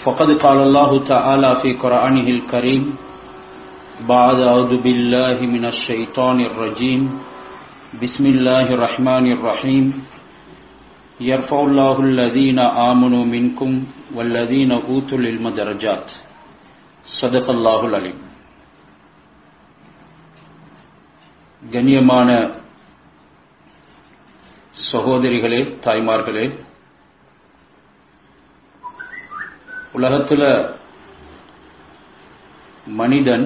فقد قال الله تعالى في قرآنه الكريم بعد أعوذ بالله من الشيطان الرجيم بسم الله الرحمن الرحيم يرفع الله الذين آمنوا منكم والذين أوتوا العلم درجات صدق الله العليم கண்ணியமான சகோதரிகளே தாய்மார்களே உலகத்தில் மனிதன்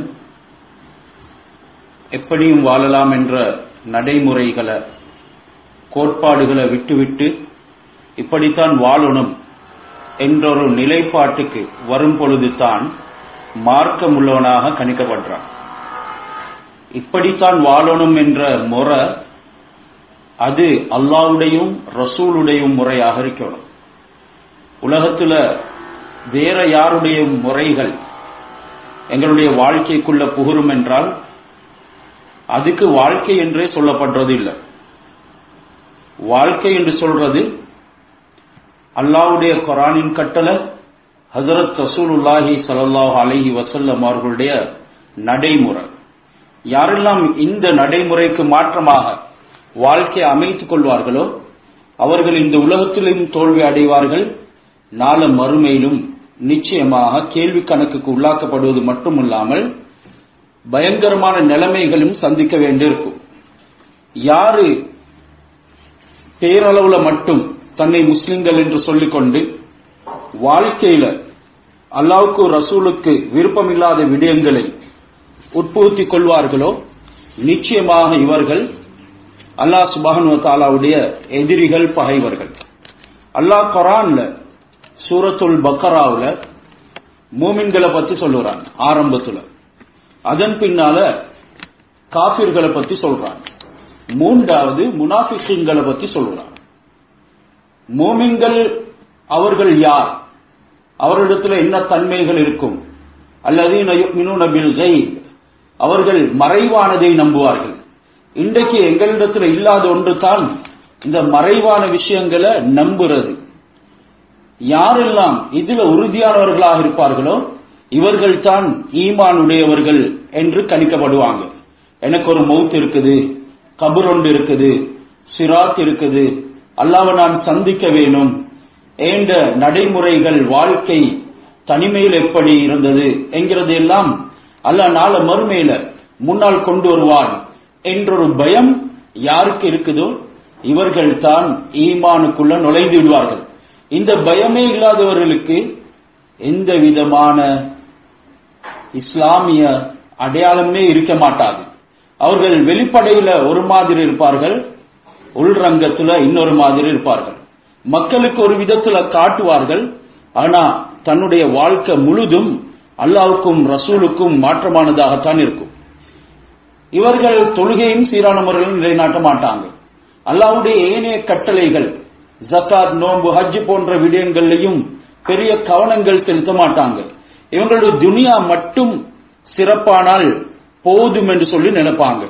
எப்படியும் வாழலாம் என்ற நடைமுறைகளை கோட்பாடுகளை விட்டுவிட்டு இப்படித்தான் வாழணும் என்ற ஒரு நிலைப்பாட்டுக்கு வரும் பொழுதுதான் மார்க்கம் உள்ளவனாக கணிக்கப்படுறான் இப்படித்தான் வாழணும் என்ற முறை அது அல்லாவுடையும் ரசூலுடையும் முறையாக இருக்கணும் உலகத்துல வேற யாருடைய முறைகள் எங்களுடைய வாழ்க்கைக்குள்ள புகரும் என்றால் அதுக்கு வாழ்க்கை என்றே சொல்லப்படுறது இல்லை வாழ்க்கை என்று சொல்றது அல்லாவுடைய குரானின் கட்டளை ஹசரத் ரசூலுல்லாஹி சல்லாஹ் அலஹி வசல்லம் அவர்களுடைய நடைமுறை யாரெல்லாம் இந்த நடைமுறைக்கு மாற்றமாக வாழ்க்கையை அமைத்துக் கொள்வார்களோ அவர்கள் இந்த உலகத்திலும் தோல்வி அடைவார்கள் நாள மறுமையிலும் நிச்சயமாக கேள்வி கணக்குக்கு உள்ளாக்கப்படுவது மட்டுமில்லாமல் பயங்கரமான நிலைமைகளும் சந்திக்க வேண்டியிருக்கும் யாரு பேரளவுல மட்டும் தன்னை முஸ்லிம்கள் என்று சொல்லிக்கொண்டு வாழ்க்கையில அல்லாவுக்கு ரசூலுக்கு விருப்பமில்லாத விடயங்களை உட்புகுத்திக் கொள்வார்களோ நிச்சயமாக இவர்கள் அல்லாஹ் சுபானு தாலாவுடைய எதிரிகள் பகைவர்கள் அல்லாஹ் குரான்ல சூரத்துல் பக்கராவுல மூமின்களை பத்தி சொல்லுறான் ஆரம்பத்துல அதன் பின்னால காபிர்களை பத்தி சொல்றான் மூன்றாவது முனாஃபிகளை பத்தி சொல்றான் மூமின்கள் அவர்கள் யார் அவர்களிடத்துல என்ன தன்மைகள் இருக்கும் அல்லது அவர்கள் மறைவானதை நம்புவார்கள் இன்றைக்கு எங்களிடத்துல இல்லாத ஒன்று தான் இந்த மறைவான விஷயங்களை நம்புறது யாரெல்லாம் இதுல உறுதியானவர்களாக இருப்பார்களோ இவர்கள் தான் ஈமான் உடையவர்கள் என்று கணிக்கப்படுவாங்க எனக்கு ஒரு மவுத் இருக்குது கபர் ஒன்று இருக்குது சிராத் இருக்குது அல்லாவை நான் சந்திக்க வேணும் ஏண்ட நடைமுறைகள் வாழ்க்கை தனிமையில் எப்படி இருந்தது என்கிறது எல்லாம் அல்ல நாள மறுமையில முன்னால் கொண்டு வருவான் என்றொரு பயம் யாருக்கு இருக்குதோ இவர்கள் தான் ஈமானுக்குள்ள நுழைந்து விடுவார்கள் இந்த பயமே இல்லாதவர்களுக்கு எந்த விதமான இஸ்லாமிய அடையாளமே இருக்க மாட்டாது அவர்கள் வெளிப்படையில ஒரு மாதிரி இருப்பார்கள் உள்ரங்கத்துல இன்னொரு மாதிரி இருப்பார்கள் மக்களுக்கு ஒரு விதத்துல காட்டுவார்கள் ஆனா தன்னுடைய வாழ்க்கை முழுதும் அல்லாவுக்கும் ரசூலுக்கும் மாற்றமானதாகத்தான் இருக்கும் இவர்கள் தொழுகையும் சீரான முறையில் நிலைநாட்ட மாட்டாங்க அல்லாவுடைய ஏனைய கட்டளைகள் ஜக்காத் நோன்பு ஹஜ் போன்ற விடயங்கள்லையும் பெரிய கவனங்கள் செலுத்த மாட்டாங்க இவங்களுடைய துனியா மட்டும் சிறப்பானால் போதும் என்று சொல்லி நினைப்பாங்க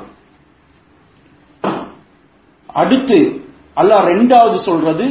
அடுத்து அல்லாஹ் ரெண்டாவது சொல்றது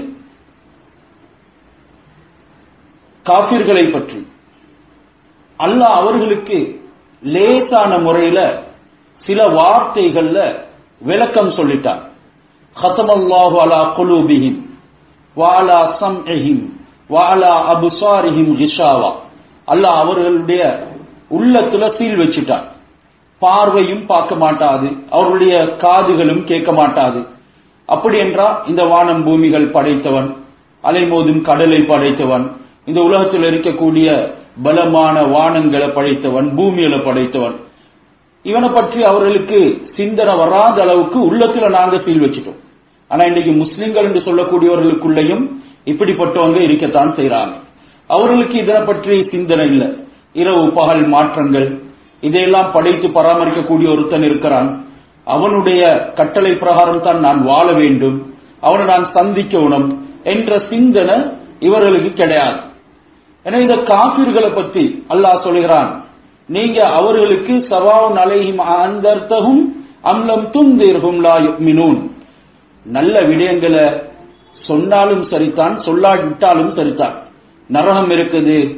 காபிர்களை பற்றி அல்லாஹ் அவர்களுக்கு லேசான முறையில சில வார்த்தைகள்ல விளக்கம் சொல்லிட்டார் ஹத்தமல்லாஹு அலா குலூபிஹிம் வாலா சம்ஹிம் வாலா அபுசாரிஹிம் கிஷாவா அல்லாஹ் அவர்களுடைய உள்ளத்துல சீல் வச்சுட்டார் பார்வையும் பார்க்க மாட்டாது அவர்களுடைய காதுகளும் கேட்க மாட்டாது அப்படி என்றா இந்த வானம் பூமிகள் படைத்தவன் அலைமோதும் கடலை படைத்தவன் இந்த உலகத்தில் இருக்கக்கூடிய பலமான வானங்களை படைத்தவன் பூமியில படைத்தவன் இவனை பற்றி அவர்களுக்கு சிந்தனை வராத அளவுக்கு உள்ளத்துல நாங்க சீல் வச்சுட்டோம் ஆனா இன்னைக்கு முஸ்லிம்கள் என்று சொல்லக்கூடியவர்களுக்குள்ளேயும் இப்படிப்பட்டவங்க இருக்கத்தான் செய்யறாங்க அவர்களுக்கு இதனை பற்றி சிந்தனை இல்லை இரவு பகல் மாற்றங்கள் இதையெல்லாம் படைத்து பராமரிக்கக்கூடிய ஒருத்தன் இருக்கிறான் அவனுடைய கட்டளை பிரகாரம் தான் நான் வாழ வேண்டும் அவனை நான் சந்திக்கணும் என்ற சிந்தனை இவர்களுக்கு கிடையாது ஏன்னா இந்த காபிர்களை பத்தி அல்லாஹ் சொல்கிறான் நீங்க அவர்களுக்கு சவாவுன் அலைஹிம் அந்தர்த்தகும் அம்லம் துந்தீர்ஹும் லா யுமினூன் நல்ல விடயங்களை சொன்னாலும் சரிதான் சொல்லாவிட்டாலும் சரிதான் நரகம் இருக்குது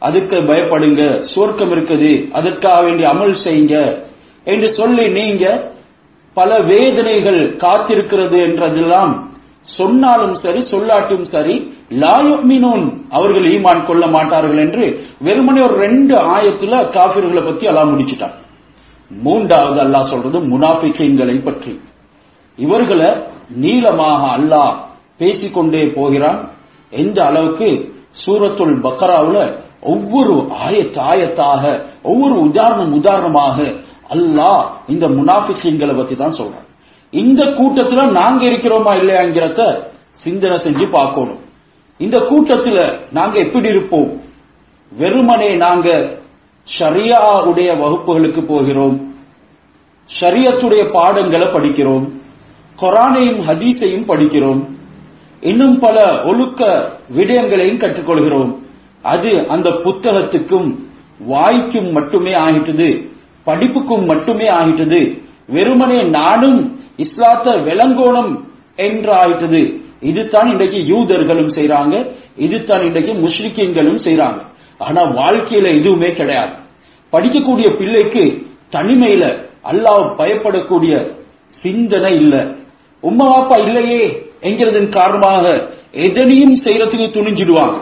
அதுக்கு பயப்படுங்க சொர்க்கம் இருக்குது அதற்காக வேண்டி அமல் செய்யுங்க என்று சொல்லி நீங்க பல வேதனைகள் காத்திருக்கிறது என்றதெல்லாம் சொன்னாலும் சரி சொல்லாட்டும் சரி லாயுமினோன் அவர்கள் ஈமான் கொள்ள மாட்டார்கள் என்று வெறுமனே ஒரு ரெண்டு ஆயத்துல காபிர்களை பத்தி எல்லாம் முடிச்சிட்டான் மூன்றாவது அல்லாஹ் சொல்றது முனாபிக்கீன்களை பற்றி இவர்களை நீளமாக அல்லாஹ் பேசிக்கொண்டே போகிறான் எந்த அளவுக்கு சூரத்துல் பக்கராவுல ஒவ்வொரு ஆயத்த ஆயத்தாக ஒவ்வொரு உதாரணம் உதாரணமாக அல்லாஹ் இந்த முனாபிக்கீன்களை பத்தி தான் சொல்றான் இந்த கூட்டத்துல நாங்க இருக்கிறோமா இல்லையாங்கிறத சிந்தனை செஞ்சு பார்க்கணும் இந்த கூட்டத்துல நாங்க எப்படி இருப்போம் வெறுமனே நாங்க ஷரியா உடைய வகுப்புகளுக்கு போகிறோம் ஷரியத்துடைய பாடங்களை படிக்கிறோம் குரானையும் ஹதீஸையும் படிக்கிறோம் இன்னும் பல ஒழுக்க விடயங்களையும் கற்றுக்கொள்கிறோம் அது அந்த புத்தகத்துக்கும் வாய்க்கும் மட்டுமே ஆகிட்டது படிப்புக்கும் மட்டுமே ஆகிட்டது வெறுமனே நானும் இஸ்லாத்த விளங்கோணம் என்று ஆயிட்டது இதுதான் இன்றைக்கு யூதர்களும் செய்றாங்க இதுதான் இன்றைக்கு முஸ்லிக்கீன்களும் செய்றாங்க ஆனா வாழ்க்கையில எதுவுமே கிடையாது படிக்கக்கூடிய பிள்ளைக்கு தனிமையில அல்லாஹ் பயப்படக்கூடிய சிந்தனை இல்ல உம்மா அப்பா இல்லையே என்கிறதன் காரணமாக எதனையும் செய்யறதுக்கு துணிஞ்சிடுவாங்க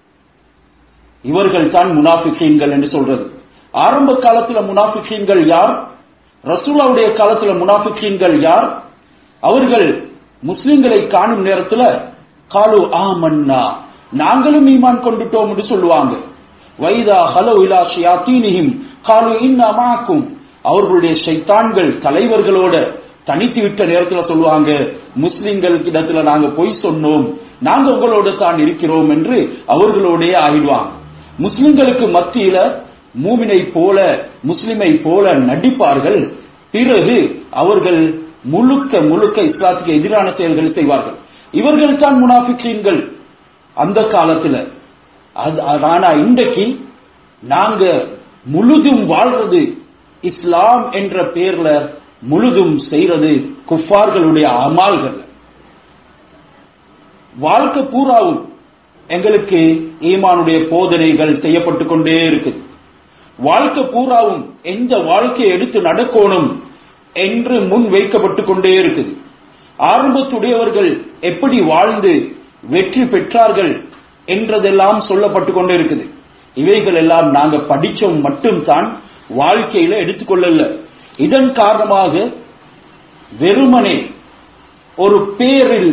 இவர்கள் தான் முனாஃபிகீன்கள் என்று சொல்றது ஆரம்ப காலத்துல முனாஃபிகீன்கள் யார் ரசூலாவுடைய காலத்துல முனாஃபிகீன்கள் யார் அவர்கள் முஸ்லிம்களை காணும் நேரத்துல காலு ஆமன்னா நாங்களும் ஈமான் கொண்டுட்டோம் என்று சொல்லுவாங்க வைதா ஹலோ இலா ஷியாத்தீனிஹிம் காலு இன்னா மாக்கும் அவர்களுடைய ஷைத்தான்கள் தலைவர்களோட தனித்து விட்ட நேரத்துல சொல்லுவாங்க முஸ்லிம்கள் இடத்துல நாங்க பொய் சொன்னோம் நாங்க உங்களோட தான் இருக்கிறோம் என்று அவர்களோடே ஆகிடுவாங்க முஸ்லிம்களுக்கு மத்தியில மூமினை போல முஸ்லிமை போல நடிப்பார்கள் பிறகு அவர்கள் முழுக்க முழுக்க இஸ்லாத்துக்கு எதிரான செயல்களை செய்வார்கள் இவர்கள் தான் முனாஃபிக்கீன்கள் அந்த காலத்துல அது ஆனா இன்றைக்கு நாங்க முழுதும் வாழ்றது இஸ்லாம் என்ற பேர்ல முழுதும் செய்யறது குஃபார்களுடைய அமால்கள் வாழ்க்கை பூராவும் எங்களுக்கு ஈமானுடைய போதனைகள் செய்யப்பட்டு கொண்டே இருக்குது வாழ்க்கை பூராவும் எந்த வாழ்க்கையை எடுத்து நடக்கணும் என்று முன் வைக்கப்பட்டு கொண்டே இருக்குது ஆரம்பத்துடையவர்கள் எப்படி வாழ்ந்து வெற்றி பெற்றார்கள் என்றதெல்லாம் சொல்லப்பட்டு கொண்டே இருக்குது இவைகள் எல்லாம் நாங்க படிச்சோம் மட்டும்தான் வாழ்க்கையில எடுத்துக்கொள்ளல இதன் காரணமாக வெறுமனே ஒரு பேரில்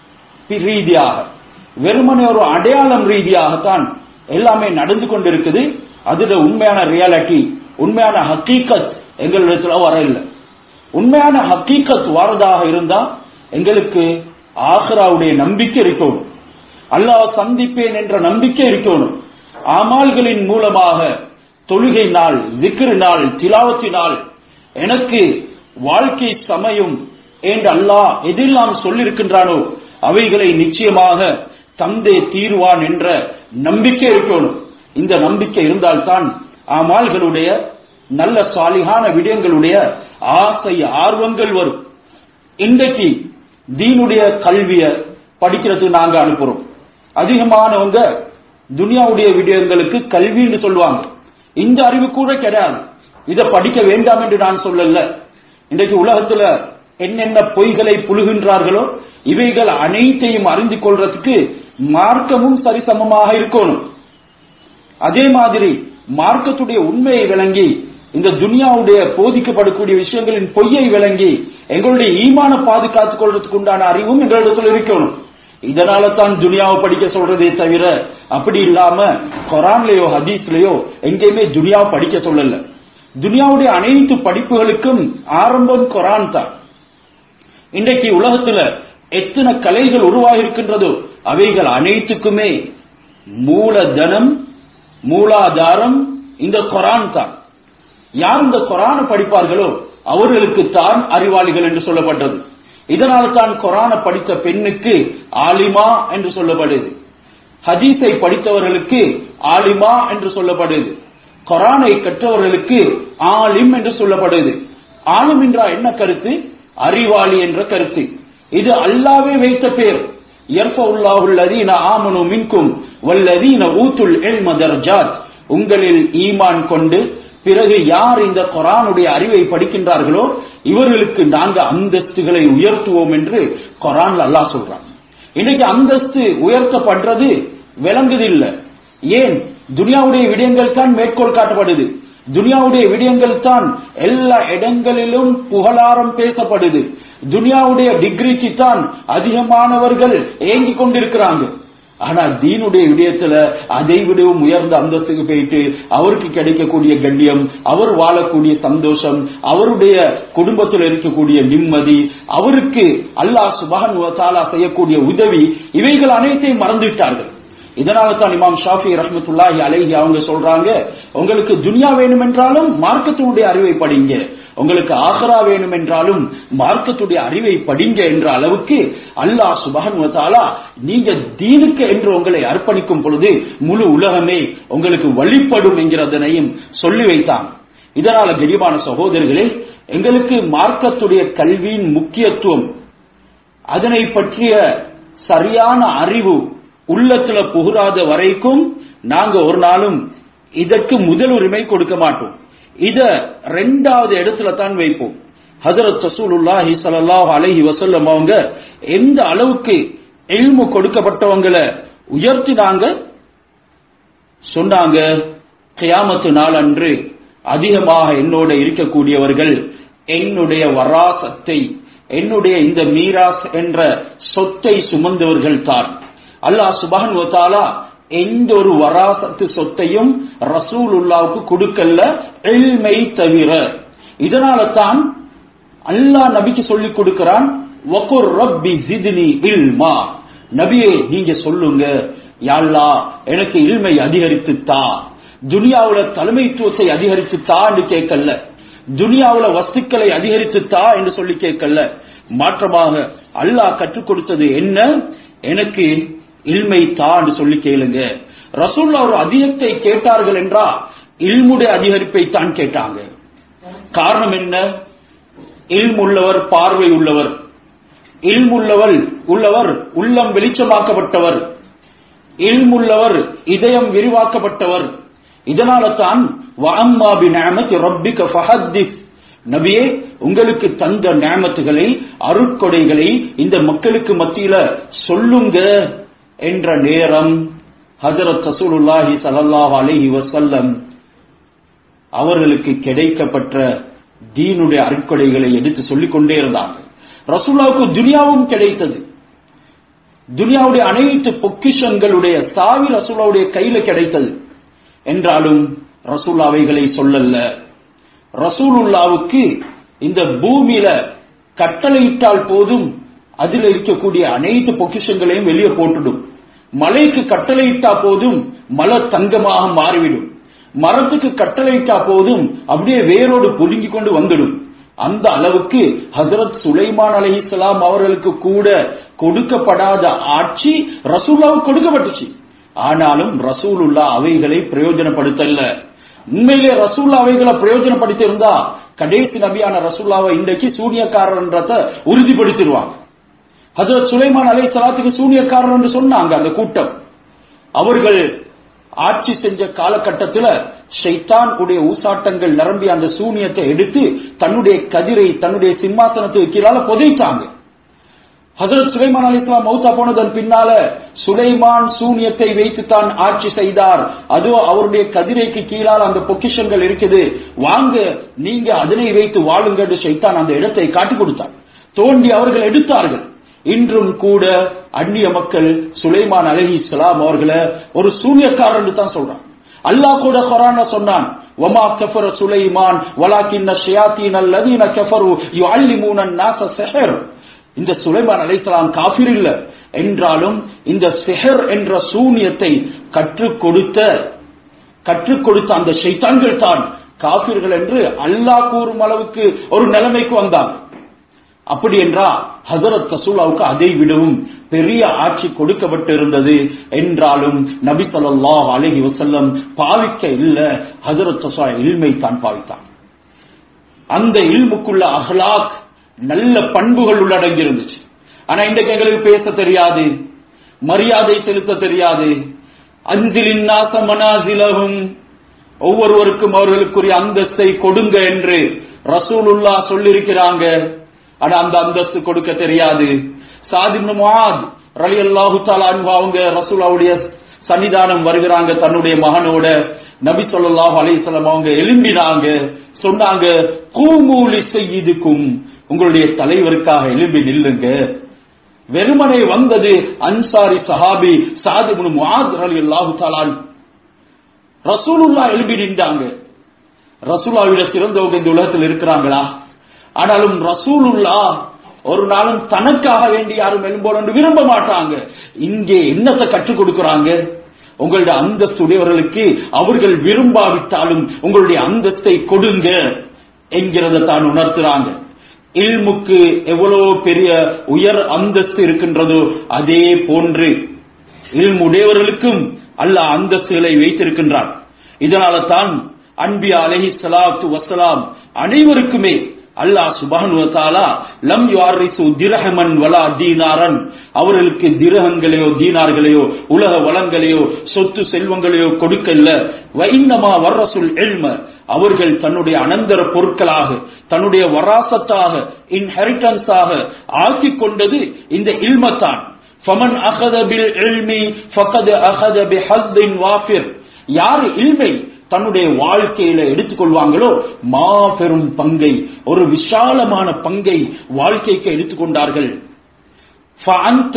ரீதியாக வெறுமனே ஒரு அடையாளம் ரீதியாகத்தான் எல்லாமே நடந்து கொண்டிருக்குது அதுல உண்மையான ரியாலிட்டி உண்மையான ஹக்கீக்கத் எங்களிடத்துல வர இல்லை உண்மையான ஹக்கீக்கத் வரதாக இருந்தா எங்களுக்கு ஆஹ்ராவுடைய நம்பிக்கை இருக்கணும் அல்லாஹ் சந்திப்பேன் என்ற நம்பிக்கை இருக்கணும் அமால்களின் மூலமாக தொழுகை நாள் விக்கிரு நாள் திலாவத்தி நாள் எனக்கு வாழ்க்கை சமயம் என்று அல்லாஹ் எதெல்லாம் சொல்லியிருக்கின்றானோ அவைகளை நிச்சயமாக தந்தே தீர்வான் என்ற நம்பிக்கை இருக்கணும் இந்த நம்பிக்கை இருந்தால்தான் அமால்களுடைய நல்ல சாலிகான விடயங்களுடைய ஆசை ஆர்வங்கள் வரும் இன்றைக்கு தீனுடைய கல்விய படிக்கிறதுக்கு நாங்க அனுப்புறோம் அதிகமானவங்க துனியாவுடைய விடயங்களுக்கு கல்வின்னு சொல்லுவாங்க இந்த அறிவு கூட கிடையாது இதை படிக்க வேண்டாம் என்று நான் சொல்லல இன்றைக்கு உலகத்துல என்னென்ன பொய்களை புழுகின்றார்களோ இவைகள் அனைத்தையும் அறிந்து கொள்றதுக்கு மார்க்கமும் சரிசமமாக இருக்கணும் அதே மாதிரி மார்க்கத்துடைய உண்மையை விளங்கி இந்த துனியாவுடைய போதிக்கப்படக்கூடிய விஷயங்களின் பொய்யை விளங்கி எங்களுடைய ஈமான பாதுகாத்துக் கொள்றதுக்கு உண்டான அறிவும் எங்களிடத்தில் இருக்கணும் இதனால தான் துனியாவை படிக்க சொல்றதே தவிர அப்படி இல்லாம கொரான்லயோ ஹதீஸ்லயோ எங்கேயுமே துனியாவை படிக்க சொல்லல துனியாவுடைய அனைத்து படிப்புகளுக்கும் ஆரம்பம் கொரான் தான் இன்றைக்கு உலகத்துல எத்தனை கலைகள் உருவாகி இருக்கின்றதோ அவைகள் அனைத்துக்குமே மூலதனம் மூலாதாரம் இந்த கொரான் தான் யார் இந்த கொரானை படிப்பார்களோ அவர்களுக்கு தான் அறிவாளிகள் என்று சொல்லப்பட்டது இதனால் தான் கொரான படித்த பெண்ணுக்கு ஆலிமா என்று சொல்லப்படுது ஹதீஸை படித்தவர்களுக்கு ஆலிமா என்று சொல்லப்படுது கொரானை கற்றவர்களுக்கு ஆலிம் என்று சொல்லப்படுது ஆலிம் என்றா என்ன கருத்து அறிவாளி என்ற கருத்து இது அல்லாவே வைத்த பேர் يرفع الله الذين آمنوا منكم والذين أوتوا العلم درجات உங்களில் ஈமான் கொண்டு பிறகு யார் இந்த குரானுடைய அறிவை படிக்கின்றார்களோ இவர்களுக்கு நாங்க அந்தஸ்துகளை உயர்த்துவோம் என்று குரான்ல அல்லாஹ் சொல்றான் இன்னைக்கு அந்தஸ்து உயர்த்தப்படுறது விளங்குதில்லை ஏன் துனியாவுடைய விடயங்கள் தான் மேற்கோள் காட்டப்படுது துனியாவுடைய விடயங்கள் தான் எல்லா இடங்களிலும் புகழாரம் பேசப்படுது துனியாவுடைய டிகிரிக்கு தான் அதிகமானவர்கள் ஏங்கிக் கொண்டிருக்கிறாங்க ஆனா தீனுடைய விடயத்துல அதை விடவும் உயர்ந்த அந்தஸ்துக்கு போயிட்டு அவருக்கு கிடைக்கக்கூடிய கண்ணியம் அவர் வாழக்கூடிய சந்தோஷம் அவருடைய குடும்பத்தில் இருக்கக்கூடிய நிம்மதி அவருக்கு அல்லாஹ் சுபஹன் தாலா செய்யக்கூடிய உதவி இவைகள் அனைத்தையும் மறந்துவிட்டார்கள் இதனால தான் இமாம் ஷாஃபி ரஹமத்துல்லாஹி அலைஹி அவங்க சொல்றாங்க உங்களுக்கு துனியா வேணும் என்றாலும் மார்க்கத்தினுடைய அறிவை படிங்க உங்களுக்கு ஆகரா வேணும் என்றாலும் மார்க்கத்துடைய அறிவை படிங்க என்ற அளவுக்கு அல்லாஹ் சுபஹன் தாலா நீங்க தீனுக்கு என்று உங்களை அர்ப்பணிக்கும் பொழுது முழு உலகமே உங்களுக்கு வழிபடும் என்கிறதனையும் சொல்லி வைத்தான் இதனால கரிபான சகோதரர்களே எங்களுக்கு மார்க்கத்துடைய கல்வியின் முக்கியத்துவம் அதனை பற்றிய சரியான அறிவு உள்ளத்துல புகுறாத வரைக்கும் நாங்க ஒரு நாளும் இதற்கு முதல் உரிமை கொடுக்க மாட்டோம் இத ரெண்டாவது இடத்துல தான் வைப்போம் ஹசரத் ரசூலுல்லாஹி ஸல்லல்லாஹு அலைஹி வஸல்லம் அவங்க எந்த அளவுக்கு எல்மு கொடுக்கப்பட்டவங்களை உயர்த்தினாங்க சொன்னாங்க கியாமத்து நாள் அன்று அதிகமாக என்னோட இருக்கக்கூடியவர்கள் என்னுடைய வராசத்தை என்னுடைய இந்த மீராஸ் என்ற சொத்தை சுமந்தவர்கள் தான் அல்லாஹ் சுபஹன் வத்தாலா எந்த ஒரு வராசத்து சொத்தையும் ரசூலுல்லாவுக்கு கொடுக்கல எல்மை தவிர இதனால தான் அல்லாஹ் நபிக்கு சொல்லிக் கொடுக்கிறான் வகுர் ரப்பி ஜித்னி இல்மா நபியே நீங்க சொல்லுங்க யாழ்லா எனக்கு இல்மை அதிகரித்து தா துனியாவுல தலைமைத்துவத்தை அதிகரித்து தா என்று கேட்கல துனியாவுல வஸ்துக்களை அதிகரித்து தா என்று சொல்லி கேட்கல மாற்றமாக அல்லாஹ் கற்றுக் கொடுத்தது என்ன எனக்கு இல்மை தா என்று சொல்லி கேளுங்க ரசூல்லா ஒரு அதிகத்தை கேட்டார்கள் என்றா இல்முடைய அதிகரிப்பை தான் கேட்டாங்க காரணம் என்ன இல்முள்ளவர் பார்வை உள்ளவர் இல்முள்ளவர் உள்ளவர் உள்ளம் வெளிச்சமாக்கப்பட்டவர் இல்முள்ளவர் இதயம் விரிவாக்கப்பட்டவர் இதனால தான் வஅம்மாபி நிஅமத்தி ரப்பிக ஃபஹத்திஸ் நபியே உங்களுக்கு தந்த நியமத்துகளை அருட்கொடைகளை இந்த மக்களுக்கு மத்தியில சொல்லுங்க என்ற நேரம் ஹஜரத் ரசூலுல்லாஹி ஸல்லல்லாஹு அலைஹி வஸல்லம் அவர்களுக்கு கிடைக்கப்பட்ட தீனுடைய அருட்கொடைகளை எடுத்து சொல்லிக் கொண்டே இருந்தாங்க ரசூல்லாவுக்கு துனியாவும் கிடைத்தது துனியாவுடைய அனைத்து பொக்கிஷங்களுடைய சாவி ரசூலாவுடைய கையில கிடைத்தது என்றாலும் ரசூல் அவைகளை சொல்லல்ல ரசூலுல்லாவுக்கு இந்த பூமியில கட்டளையிட்டால் போதும் அதில் இருக்கக்கூடிய அனைத்து பொக்கிஷங்களையும் வெளியே போட்டுடும் மலைக்கு கட்டளையிட்டா போதும் மலை தங்கமாக மாறிவிடும் மரத்துக்கு கட்டளையிட்டா போதும் அப்படியே வேரோடு புடுங்கி கொண்டு வந்துடும் அந்த அளவுக்கு ஹசரத் சுலைமான் அலைஹிஸ்லாம் அவர்களுக்கு கூட கொடுக்கப்படாத ஆட்சி ரசூல்லாவுக்கு கொடுக்கப்பட்டுச்சு ஆனாலும் ரசூலுல்லா அவைகளை பிரயோஜனப்படுத்தல உண்மையிலே ரசூல்லா அவைகளை பிரயோஜனப்படுத்தி இருந்தா கடைசி நபியான ரசூல்லாவை இன்றைக்கு சூனியக்காரன்றத உறுதிப்படுத்திடுவாங்க ஹசரத் சுலைமான் அலை சலாத்துக்கு சூனியக்காரர் என்று சொன்னாங்க அந்த கூட்டம் அவர்கள் ஆட்சி செஞ்ச காலகட்டத்தில் ஷைத்தான் உடைய ஊசாட்டங்கள் நிரம்பி அந்த சூனியத்தை எடுத்து தன்னுடைய கதிரை தன்னுடைய சிம்மாசனத்துக்கு கீழால புதைத்தாங்க ஹசரத் சுலைமான் அலி இஸ்லாம் மௌத்தா போனதன் பின்னால சுலைமான் சூனியத்தை வைத்து தான் ஆட்சி செய்தார் அதோ அவருடைய கதிரைக்கு கீழால் அந்த பொக்கிஷங்கள் இருக்குது வாங்க நீங்க அதனை வைத்து வாழுங்க என்று ஷைத்தான் அந்த இடத்தை காட்டி கொடுத்தார் தோண்டி அவர்கள் எடுத்தார்கள் இன்றும் கூட அந்நிய மக்கள் சுலைமான் அலஹி இஸ்லாம் அவர்களை ஒரு சூனியக்காரர் என்று தான் சொல்றான் அல்லாஹ் கூட குரான சொன்னான் வமா கஃபர சுலைமான் வலாக்கின்ன ஷயாத்தீன் அல்லதீன கஃபரு யுஅல்லிமூன நாஸ ஸஹர் இந்த சுலைமான் அலைஹிஸ்ஸலாம் காஃபிர் இல்ல என்றாலும் இந்த சிஹர் என்ற சூனியத்தை கற்றுக் கொடுத்த கற்றுக் கொடுத்த அந்த ஷைத்தான்கள் தான் காபிர்கள் என்று அல்லாஹ் கூறும் அளவுக்கு ஒரு நிலைமைக்கு வந்தாங்க அப்படி என்றா ஹசரத் ரசூலாவுக்கு அதை விடவும் பெரிய ஆட்சி கொடுக்கப்பட்டிருந்தது என்றாலும் நபி ஸல்லல்லாஹு அலைஹி வஸல்லம் பாவிக்க இல்ல ஹசரத் ரசூலா இல்மை தான் பாவித்தான் அந்த இல்முக்குள்ள அஹ்லாக் நல்ல பண்புகள் உள்ளடங்கி இருந்துச்சு ஆனா இன்றைக்கு எங்களுக்கு பேச தெரியாது மரியாதை செலுத்த தெரியாது அஞ்சிலின் நாச மனாசிலகும் ஒவ்வொருவருக்கும் அவர்களுக்குரிய அந்தஸ்தை கொடுங்க என்று ரசூலுல்லா சொல்லியிருக்கிறாங்க ஆனா அந்த அந்தஸ்து கொடுக்க தெரியாது சாதிப்னு முஆத் ரலியல்லாஹு தஆலா அன்ஹு அவங்க ரசூலுல்லாவுடைய சன்னிதானம் வருகிறாங்க தன்னுடைய மகனோட நபி ஸல்லல்லாஹு அலைஹி வஸல்லம் அவங்க எழும்பினாங்க சொன்னாங்க கூமூலி செய்யிதுக்கும் உங்களுடைய தலைவருக்காக எழும்பி நில்லுங்க வெறுமனே வந்தது அன்சாரி சஹாபி சாதிபுன் முஆத் ரலியல்லாஹு தஆலா ரசூலுல்லா எழுப்பி நின்றாங்க ரசூலாவிட சிறந்தவங்க இந்த உலகத்தில் இருக்கிறாங்களா ஆனாலும் ரசூலுல்லா ஒரு நாளும் தனக்காக வேண்டி யாரும் எழும்போல் என்று விரும்ப மாட்டாங்க இங்கே என்னத்தை கற்றுக் கொடுக்கிறாங்க உங்களுடைய அந்தஸ்துடையவர்களுக்கு அவர்கள் விரும்பாவிட்டாலும் உங்களுடைய அந்தஸ்தை கொடுங்க என்கிறத தான் உணர்த்துறாங்க இல்முக்கு எவ்வளவு பெரிய உயர் அந்தஸ்து இருக்கின்றதோ அதே போன்று இல்முடையவர்களுக்கும் அல்லாஹ் அந்தஸ்துகளை வைத்திருக்கின்றான் இதனால தான் அன்பியா அலஹி சலாத்து வசலாம் அனைவருக்குமே அல்லாஹ் சுபானு தாலா லம் யுவாரிசு திரஹமன் வலா தீனாரன் அவர்களுக்கு திரகங்களையோ தீனார்களையோ உலக வளங்களையோ சொத்து செல்வங்களையோ கொடுக்கல வைன்னமா வர்ரசுல் எல்ம அவர்கள் தன்னுடைய அனந்தர பொருட்களாக தன்னுடைய வராசத்தாக இன்ஹெரிட்டன்ஸாக ஆக்கிக் கொண்டது இந்த இல்மத்தான் ஃபமன் அகத பில் இல்மி ஃபகத் அகத பி ஹஸ்தின் வாஃபிர் யார் இல்மை தன்னுடைய வாழ்க்கையில எடுத்துக்கொள்வாங்களோ மாபெரும் பங்கை ஒரு விசாலமான பங்கை வாழ்க்கைக்கு எடுத்துக்கொண்டார்கள் فأنت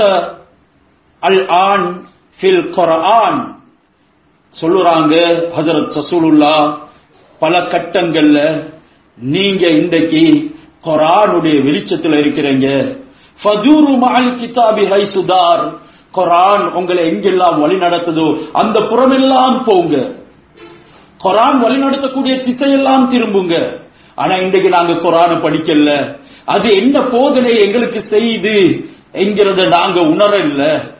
الآن في القرآن சொல்லுறாங்க ஹஜரத் ரசூலுல்லா பல கட்டங்கள்ல நீங்க இன்றைக்கு குரானுடைய வெளிச்சத்துல இருக்கிறீங்க ஃபதூரு மஅல் கிதாபி ஹைசுதார் குரான் உங்களை எங்கெல்லாம் வழி நடத்துதோ அந்த புறமெல்லாம் போங்க குரான் வழி நடத்தக்கூடிய திசையெல்லாம் திரும்புங்க ஆனா இன்றைக்கு நாங்க குரானை படிக்கல அது என்ன போதனை எங்களுக்கு செய்து என்கிறத நாங்க உணரல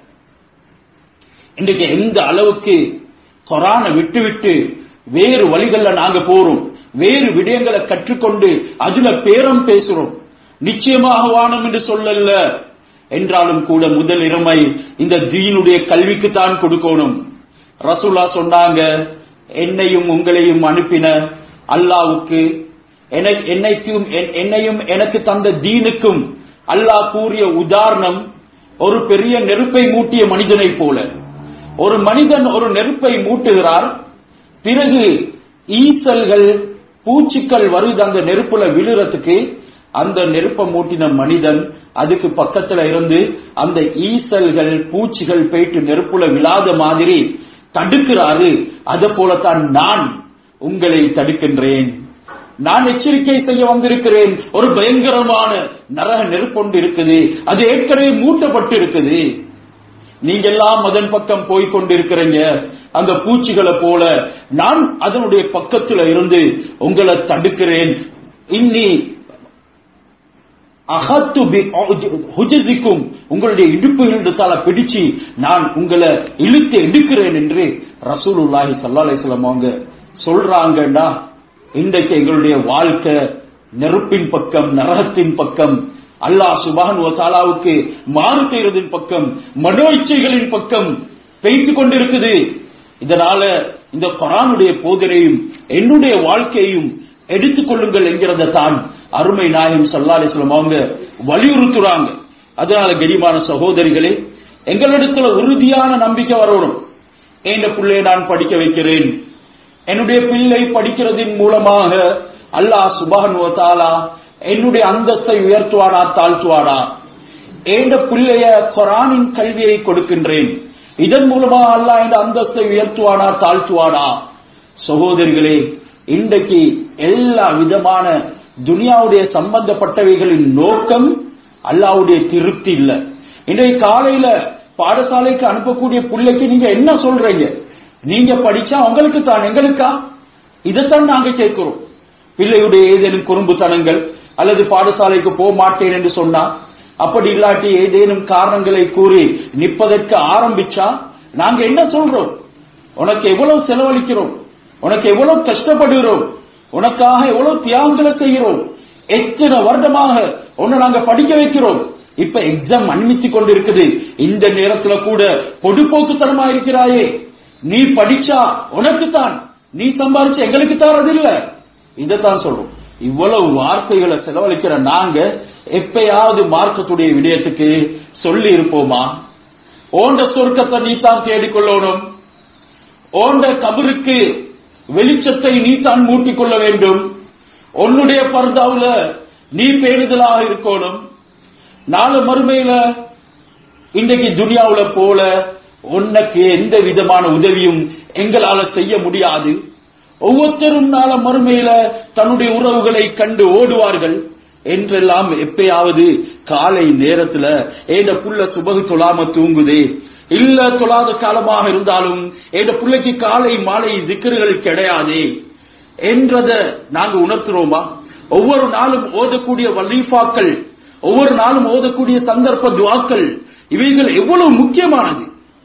இன்றைக்கு எந்த அளவுக்கு குரானை விட்டு விட்டு வேறு வழிகள்ல நாங்க போறோம் வேறு விடயங்களை கற்றுக்கொண்டு அதுல பேரம் பேசுறோம் நிச்சயமாக வானம் என்று சொல்லல என்றாலும் கூட முதல் இறமை இந்த தீனுடைய கல்விக்கு தான் கொடுக்கணும் ரசூல்லா சொன்னாங்க என்னையும் உங்களையும் அனுப்பின அல்லாவுக்கு என்னைக்கும் என்னையும் எனக்கு தந்த தீனுக்கும் அல்லாஹ் கூறிய உதாரணம் ஒரு பெரிய நெருப்பை மூட்டிய மனிதனை போல ஒரு மனிதன் ஒரு நெருப்பை மூட்டுகிறார் பிறகு ஈசல்கள் பூச்சிக்கள் வருது அந்த நெருப்புல விழுறதுக்கு அந்த நெருப்பை மூட்டின மனிதன் அதுக்கு பக்கத்துல இருந்து அந்த ஈசல்கள் பூச்சிகள் போயிட்டு நெருப்புல விழாத மாதிரி தடுக்கிறாரு அது போலத்தான் நான் உங்களை தடுக்கின்றேன் நான் எச்சரிக்கை செய்ய வந்திருக்கிறேன் ஒரு பயங்கரமான நரக நெருப்பொண்டு இருக்குது அது ஏற்கனவே மூட்டப்பட்டு இருக்குது நீங்க எல்லாம் அதன் பக்கம் போய் கொண்டிருக்கிறீங்க அந்த பூச்சிகளை போல நான் அதனுடைய பக்கத்துல இருந்து உங்களை தடுக்கிறேன் இன்னி அகத்து ஹுஜிக்கும் உங்களுடைய இடுப்புகளிடத்தால பிடிச்சு நான் உங்களை இழுத்து எடுக்கிறேன் என்று ரசூலுல்லாஹி சல்லா அலிஸ்லாம் அவங்க சொல்றாங்கடா இன்றைக்கு எங்களுடைய வாழ்க்கை நெருப்பின் பக்கம் நரகத்தின் பக்கம் அல்லாஹ் சுபான் தாலாவுக்கு மாறு செய்யறதின் பக்கம் மனோ இச்சைகளின் பக்கம் பெய்து கொண்டிருக்குது இதனால இந்த குரானுடைய போதனையும் என்னுடைய வாழ்க்கையையும் எடுத்துக்கொள்ளுங்கள் என்கிறத தான் அருமை நாயகம் சல்லா அலிஸ்லாம் அவங்க வலியுறுத்துறாங்க அதனால கரிமான சகோதரிகளே எங்களிடத்துல உறுதியான நம்பிக்கை வரணும் என் பிள்ளையை நான் படிக்க வைக்கிறேன் என்னுடைய பிள்ளை படிக்கிறதின் மூலமாக அல்லாஹ் சுபான் தாலா என்னுடைய அந்தஸ்தை உயர்த்துவானா தாழ்த்துவானா ஏண்ட பிள்ளைய குரானின் கல்வியை கொடுக்கின்றேன் இதன் மூலமா அல்லாஹ் இந்த அந்தஸ்தை உயர்த்துவானா தாழ்த்துவானா சகோதரிகளே இன்றைக்கு எல்லா விதமான துனியாவுடைய சம்பந்தப்பட்டவைகளின் நோக்கம் அல்லாவுடைய திருப்தி இல்ல இன்றைக்கு காலையில பாடசாலைக்கு அனுப்பக்கூடிய பிள்ளைக்கு நீங்க என்ன சொல்றீங்க நீங்க படிச்சா உங்களுக்கு தான் எங்களுக்கா இதைத்தான் நாங்க கேட்கிறோம் பிள்ளையுடைய ஏதேனும் குறும்புத்தனங்கள் அல்லது பாடசாலைக்கு போக மாட்டேன் என்று சொன்னா அப்படி இல்லாட்டி ஏதேனும் காரணங்களை கூறி நிற்பதற்கு ஆரம்பிச்சா நாங்க என்ன சொல்றோம் உனக்கு எவ்வளவு செலவழிக்கிறோம் உனக்கு எவ்வளவு கஷ்டப்படுகிறோம் உனக்காக எவ்வளவு தியாகங்களை செய்கிறோம் எத்தனை வருடமாக உன்னை நாங்க படிக்க வைக்கிறோம் இப்ப எக்ஸாம் அனுமதி கொண்டிருக்குது இந்த நேரத்துல கூட பொதுப்போக்குத்தனமா இருக்கிறாயே நீ படிச்சா உனக்கு தான் நீ சம்பாரிச்சு எங்களுக்கு தரது இல்ல இதைத்தான் சொல்றோம் இவ்வளவு வார்த்தைகளை செலவழிக்கிற நாங்க எப்பயாவது மார்க்கத்துடைய விடயத்துக்கு சொல்லி இருப்போமா ஓண்ட சொர்க்கத்தை நீ தான் தேடிக்கொள்ளணும் ஓண்ட கபருக்கு வெளிச்சத்தை நீ தான் மூட்டிக் கொள்ள வேண்டும் உன்னுடைய பர்தாவுல நீ பேணுதலாக இருக்கணும் நாலு மறுமையில இன்றைக்கு துனியாவுல போல உனக்கு எந்த விதமான உதவியும் எங்களால செய்ய முடியாது ஒவ்வொருத்தரும் நாள மறுமையில தன்னுடைய உறவுகளை கண்டு ஓடுவார்கள் என்றெல்லாம் எப்பயாவது காலை நேரத்துல ஏட புள்ள சுபகு தொழாம தூங்குதே இல்ல தொழாத காலமாக இருந்தாலும் ஏட புள்ளைக்கு காலை மாலை திக்கர்கள் கிடையாதே என்றத நாங்க உணர்த்துறோமா ஒவ்வொரு நாளும் ஓதக்கூடிய வலீஃபாக்கள் ஒவ்வொரு நாளும் ஓதக்கூடிய சந்தர்ப்ப துவாக்கள் இவைகள் எவ்வளவு முக்கியமானது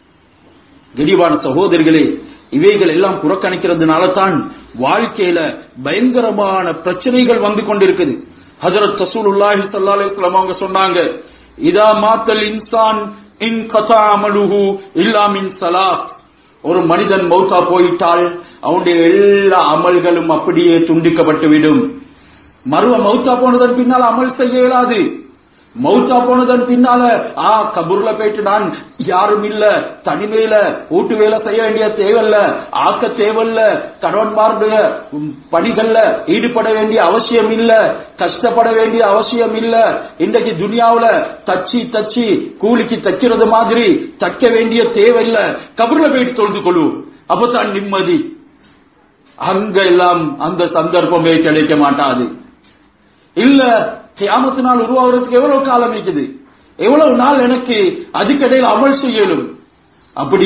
கனிவான சகோதரிகளே இவைகள் எல்லாம் புறக்கணிக்கிறதுனால தான் வாழ்க்கையில பயங்கரமான பிரச்சனைகள் வந்து கொண்டிருக்குது ஹஜரத் ரசூலுல்லாஹி ஸல்லல்லாஹு அலைஹி வஸல்லம் அவங்க சொன்னாங்க இதா மாத்தல் இன்சான் இன் கதா அமலுஹு இல்லா மின் ஸலாத் ஒரு மனிதன் மௌத்தா போயிட்டால் அவனுடைய எல்லா அமல்களும் அப்படியே துண்டிக்கப்பட்டுவிடும் மருவ மௌத்தா போனதன் பின்னால் அமல் செய்ய இயலாது மௌத்தா போனதன் பின்னால ஆ கபூர்ல போயிட்டு நான் யாரும் இல்ல தனிமையில வீட்டு வேலை செய்ய வேண்டிய தேவையில்ல ஆக்க தேவையில்ல கணவன்மாருடைய பணிகள்ல ஈடுபட வேண்டிய அவசியம் இல்ல கஷ்டப்பட வேண்டிய அவசியம் இல்ல இன்றைக்கு துனியாவுல தச்சு தச்சு கூலிக்கு தைக்கிறது மாதிரி தைக்க வேண்டிய தேவையில்ல கபூர்ல போயிட்டு தொழுது கொள்ளு அப்பதான் நிம்மதி அங்க எல்லாம் அந்த சந்தர்ப்பமே கிடைக்க மாட்டாது இல்ல கியாமத்து நாள் உருவாகிறதுக்கு எவ்வளவு காலம் இருக்குது எவ்வளவு நாள் எனக்கு அதுக்கிடையில் அமல் செய்யலும் அப்படி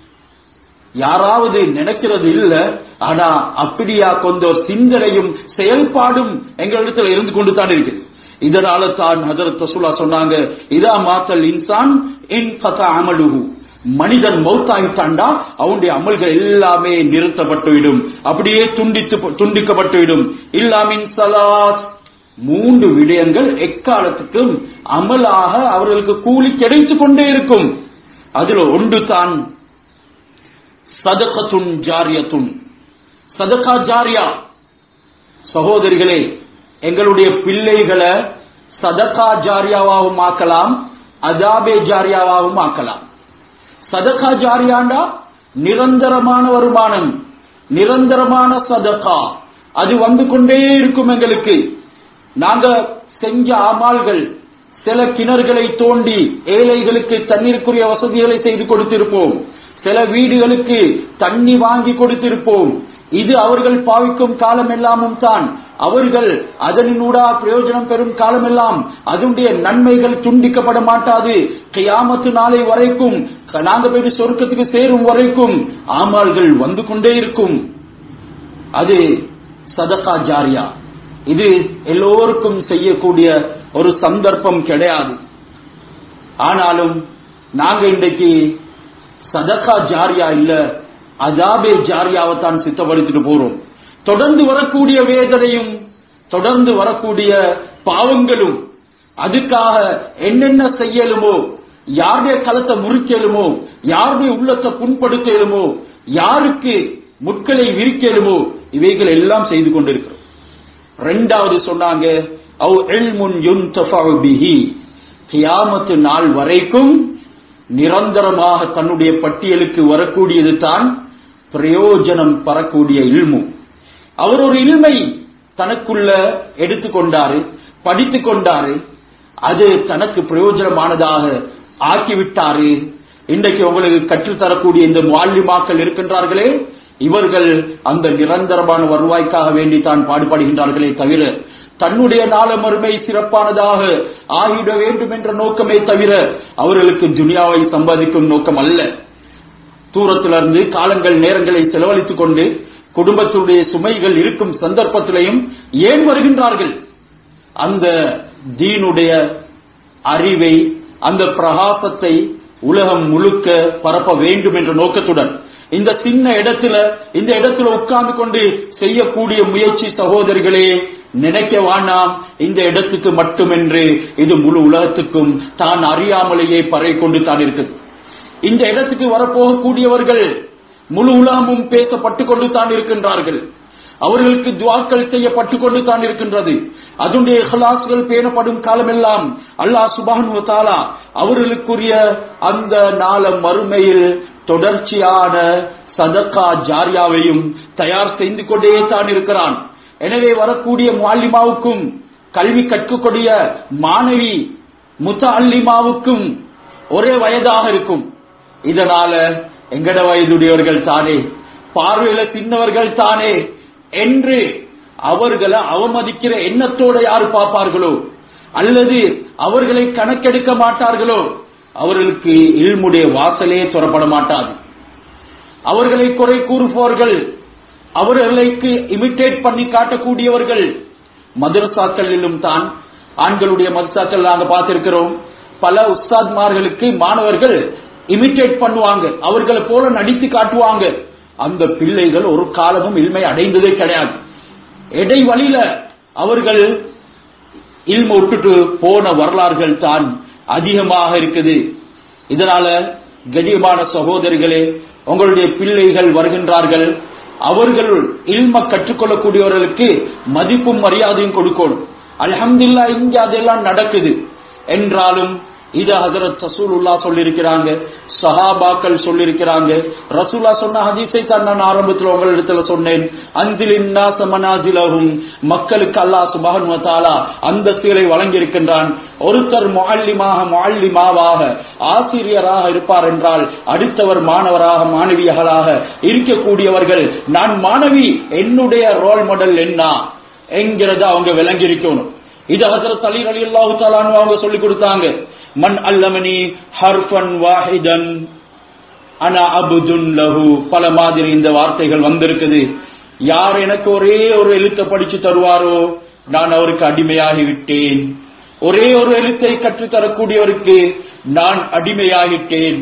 யாராவது நினைக்கிறது இல்ல ஆனா அப்படியா கொஞ்சம் சிந்தனையும் செயல்பாடும் எங்களிடத்தில் இருந்து கொண்டு தான் இருக்குது இதனால தான் ஹதரத் ரசூலா சொன்னாங்க இதா மாத்தல் இன்சான் இன் கதா அமலுஹு மனிதன் மௌத்தாயிட்டாண்டா அவனுடைய அமல்கள் எல்லாமே நிறுத்தப்பட்டுவிடும் அப்படியே துண்டித்து துண்டிக்கப்பட்டுவிடும் இல்லாமின் சலாத் மூன்று விடயங்கள் எக்காலத்துக்கும் அமலாக அவர்களுக்கு கூலி கிடைத்துக் கொண்டே இருக்கும் அதுல ஒன்று தான் சதகத்துன் ஜாரியத்துன் சதகா ஜாரியா சகோதரிகளே எங்களுடைய பிள்ளைகளை சதகா ஜாரியாவாகவும் ஆக்கலாம் அதாபே ஜாரியாவாகவும் ஆக்கலாம் சதகா ஜாரியாண்டா நிரந்தரமான வருமானம் நிரந்தரமான சதகா அது வந்து கொண்டே இருக்கும் எங்களுக்கு நாங்க செஞ்ச அமால்கள் சில கிணறுகளை தோண்டி ஏழைகளுக்கு தண்ணீருக்குரிய வசதிகளை செய்து கொடுத்திருப்போம் சில வீடுகளுக்கு தண்ணி வாங்கி கொடுத்திருப்போம் இது அவர்கள் பாவிக்கும் காலம் எல்லாமும் தான் அவர்கள் அதனினூடா பிரயோஜனம் பெறும் காலமெல்லாம் அதனுடைய நன்மைகள் துண்டிக்கப்பட மாட்டாது கியாமத்து நாளை வரைக்கும் நாங்க போய் சொர்க்கத்துக்கு சேரும் வரைக்கும் ஆமால்கள் வந்து கொண்டே இருக்கும் அது சதகா ஜாரியா இது எல்லோருக்கும் செய்யக்கூடிய ஒரு சந்தர்ப்பம் கிடையாது ஆனாலும் நாங்க இன்றைக்கு சதகா ஜாரியா இல்ல அதாபே ஜாரியாவை தான் சித்தப்படுத்திட்டு போறோம் தொடர்ந்து வரக்கூடிய வேதனையும் தொடர்ந்து வரக்கூடிய பாவங்களும் அதுக்காக என்னென்ன செய்யலுமோ யாருடைய களத்தை முறிக்கலுமோ யாருடைய உள்ளத்தை புண்படுத்தலுமோ யாருக்கு முட்களை விரிக்கலுமோ இவைகள் எல்லாம் செய்து கொண்டிருக்கிறோம் ரெண்டாவது சொன்னாங்க அவ் இல்முன் யுன்தஃபஉ பிஹி கியாமத்து நாள் வரைக்கும் நிரந்தரமாக தன்னுடைய பட்டியலுக்கு வரக்கூடியது தான் பிரயோஜனம் பெறக்கூடிய இல்மு அவர் ஒரு இல்மை தனக்குள்ள எடுத்துக்கொண்டாரு படித்துக் கொண்டாரு அது தனக்கு பிரயோஜனமானதாக ஆக்கிவிட்டாரு இன்றைக்கு உங்களுக்கு கற்றுத்தரக்கூடிய இந்த மாலிமாக்கள் இருக்கின்றார்களே இவர்கள் அந்த நிரந்தரமான வருவாய்க்காக வேண்டி தான் பாடுபடுகின்றார்களே தவிர தன்னுடைய நாள மறுமை சிறப்பானதாக ஆகிட வேண்டும் என்ற நோக்கமே தவிர அவர்களுக்கு துனியாவை சம்பாதிக்கும் நோக்கம் அல்ல தூரத்திலிருந்து காலங்கள் நேரங்களை செலவழித்துக் கொண்டு குடும்பத்துடைய சுமைகள் இருக்கும் சந்தர்ப்பத்திலையும் ஏன் வருகின்றார்கள் அந்த தீனுடைய அறிவை அந்த பிரகாசத்தை உலகம் முழுக்க பரப்ப வேண்டும் என்ற நோக்கத்துடன் இந்த சின்ன இடத்துல இந்த இடத்துல உட்கார்ந்து கொண்டு செய்யக்கூடிய முயற்சி சகோதரிகளே நினைக்க வேண்டாம் இந்த இடத்துக்கு மட்டுமென்று இது முழு உலகத்துக்கும் தான் அறியாமலேயே பறை கொண்டு தான் இருக்குது இந்த இடத்துக்கு வரப்போகக்கூடியவர்கள் முழு உலகமும் பேசப்பட்டு கொண்டு தான் இருக்கின்றார்கள் அவர்களுக்கு துவாக்கள் செய்யப்பட்டு கொண்டு தான் இருக்கின்றது அதனுடைய இஹ்லாஸ்கள் பேணப்படும் காலமெல்லாம் அல்லாஹ் சுபானு தாலா அவர்களுக்குரிய அந்த நாள மறுமையில் தொடர்ச்சியான சதக்கா ஜாரியாவையும் தயார் செய்து கொண்டே தான் இருக்கிறான் எனவே வரக்கூடிய முல்லிமாவுக்கும் கல்வி கற்கக்கூடிய மாணவி முத்த அல்லிமாவுக்கும் ஒரே வயதாக இருக்கும் இதனால எங்கட வயதுடையவர்கள் தானே பார்வையில சின்னவர்கள் தானே என்று அவர்களை அவமதிக்கிற எண்ணத்தோட யாரு பார்ப்பார்களோ அல்லது அவர்களை கணக்கெடுக்க மாட்டார்களோ அவர்களுக்கு இல்முடைய வாசலே துறப்பட மாட்டாது அவர்களை குறை கூறுபவர்கள் அவர்களுக்கு இமிட்டேட் பண்ணி காட்டக்கூடியவர்கள் மதரசாக்களிலும் தான் ஆண்களுடைய மதரசாக்கள் நாங்க பார்த்திருக்கிறோம் பல உஸ்தாத்மார்களுக்கு மாணவர்கள் இமிட்டேட் பண்ணுவாங்க அவர்களை போல நடித்து காட்டுவாங்க அந்த பிள்ளைகள் ஒரு காலமும் இல்மை அடைந்ததே கிடையாது இடைவழியில அவர்கள் இல்ம விட்டுட்டு போன வரலாறுகள் தான் அதிகமாக இருக்குது இதனால கடியமான சகோதரிகளே உங்களுடைய பிள்ளைகள் வருகின்றார்கள் அவர்கள் இல்ம கற்றுக்கொள்ளக்கூடியவர்களுக்கு மதிப்பும் மரியாதையும் கொடுக்கணும் அல்ஹம்துல்லா இங்க அதெல்லாம் நடக்குது என்றாலும் இது ஹசரத் ரசூலுல்லா சொல்லியிருக்கிறாங்க சஹாபாக்கள் சொல்லியிருக்கிறாங்க ரசூலா சொன்ன ஹதீஸை தான் நான் ஆரம்பத்தில் உங்களிடத்துல சொன்னேன் அந்திலின்னா சமனாசிலகும் மக்களுக்கு அல்லாஹ் சுபஹன் தாலா அந்தஸ்துகளை வழங்கியிருக்கின்றான் ஒருத்தர் முஅல்லிமாக முஅல்லிமாவாக ஆசிரியராக இருப்பார் என்றால் அடுத்தவர் மாணவராக மாணவியர்களாக இருக்கக்கூடியவர்கள் நான் மாணவி என்னுடைய ரோல் மாடல் என்ன என்கிறத அவங்க விளங்கி இருக்கணும் இது ஹசரத் அலி அலி அல்லாஹு தாலான்னு அவங்க சொல்லி கொடுத்தாங்க மன் அல்லமனி ஹர்ஃபன் வாஹிதன் அனா அபுதுன் லஹு பல மாதிரி இந்த வார்த்தைகள் வந்திருக்குது யார் எனக்கு ஒரே ஒரு எழுத்தை படிச்சு தருவாரோ நான் அவருக்கு அடிமையாகி விட்டேன் ஒரே ஒரு எழுத்தை கற்றுத் தரக்கூடியவருக்கு நான் அடிமையாகிட்டேன்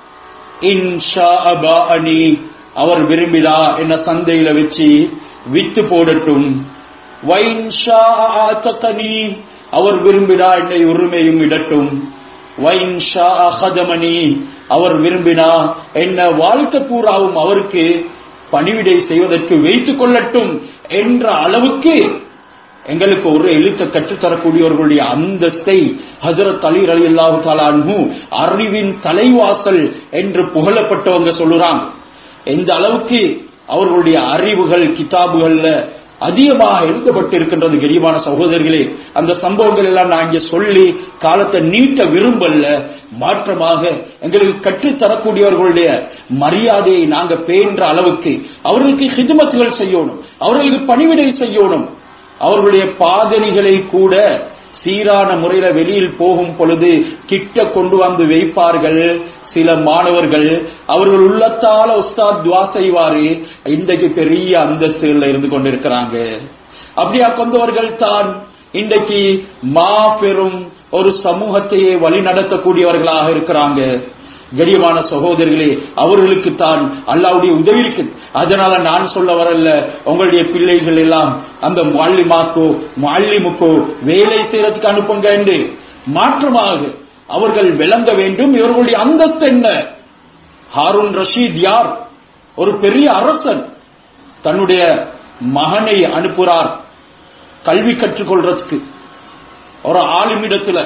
இன்ஷா அபா அனி அவர் விரும்பிதா என்ன சந்தையில வச்சு வித்து போடட்டும் வைன்ஷா ஆத்தகனி அவர் விரும்பினா என்னை உரிமையும் இடட்டும் வைன்ஷா அகதமணி அவர் விரும்பினா என்ன வாழ்க்கை பூராவும் அவருக்கு பணிவிடை செய்வதற்கு வைத்துக் கொள்ளட்டும் என்ற அளவுக்கு எங்களுக்கு ஒரு எழுத்த கற்றுத்தரக்கூடியவர்களுடைய அந்தத்தை ஹசரத் அலி அலி அல்லாஹு தாலான்ஹு அறிவின் தலைவாசல் என்று புகழப்பட்டவங்க சொல்லுறாங்க எந்த அளவுக்கு அவர்களுடைய அறிவுகள் கிதாபுகள்ல அதிகமாக எழுதப்பட்டிருக்கின்றது கரியமான சகோதரர்களே அந்த சம்பவங்கள் எல்லாம் நான் இங்க சொல்லி காலத்தை நீட்ட விரும்பல்ல மாற்றமாக எங்களுக்கு கற்றுத்தரக்கூடியவர்களுடைய மரியாதையை நாங்க பேன்ற அளவுக்கு அவர்களுக்கு ஹிதுமத்துகள் செய்யணும் அவர்களுக்கு பணிவிடை செய்யணும் அவர்களுடைய பாதணிகளை கூட சீரான முறையில வெளியில் போகும் பொழுது கிட்ட கொண்டு வந்து வைப்பார்கள் சில மாணவர்கள் அவர்கள் உள்ளத்தால உஸ்தாத் துவா செய்வாரு இன்றைக்கு பெரிய அந்தஸ்துல இருந்து கொண்டிருக்கிறாங்க அப்படியா கொண்டவர்கள் தான் இன்றைக்கு மாபெரும் ஒரு சமூகத்தையே வழி நடத்தக்கூடியவர்களாக இருக்கிறாங்க கரியமான சகோதரர்களே அவர்களுக்கு தான் அல்லாவுடைய உதவி இருக்கு அதனால நான் சொல்ல வரல உங்களுடைய பிள்ளைகள் எல்லாம் அந்த மாலிமாக்கோ மாலிமுக்கோ வேலை செய்யறதுக்கு அனுப்புங்க என்று மாற்றமாக அவர்கள் விளங்க வேண்டும் இவர்களுடைய அந்தஸ்து என்ன ஹாரூன் ரஷீத் யார் ஒரு பெரிய அரசன் தன்னுடைய மகனை அனுப்புறார் கல்வி கற்றுக்கொள்றதுக்கு ஒரு ஆளுமிடத்துல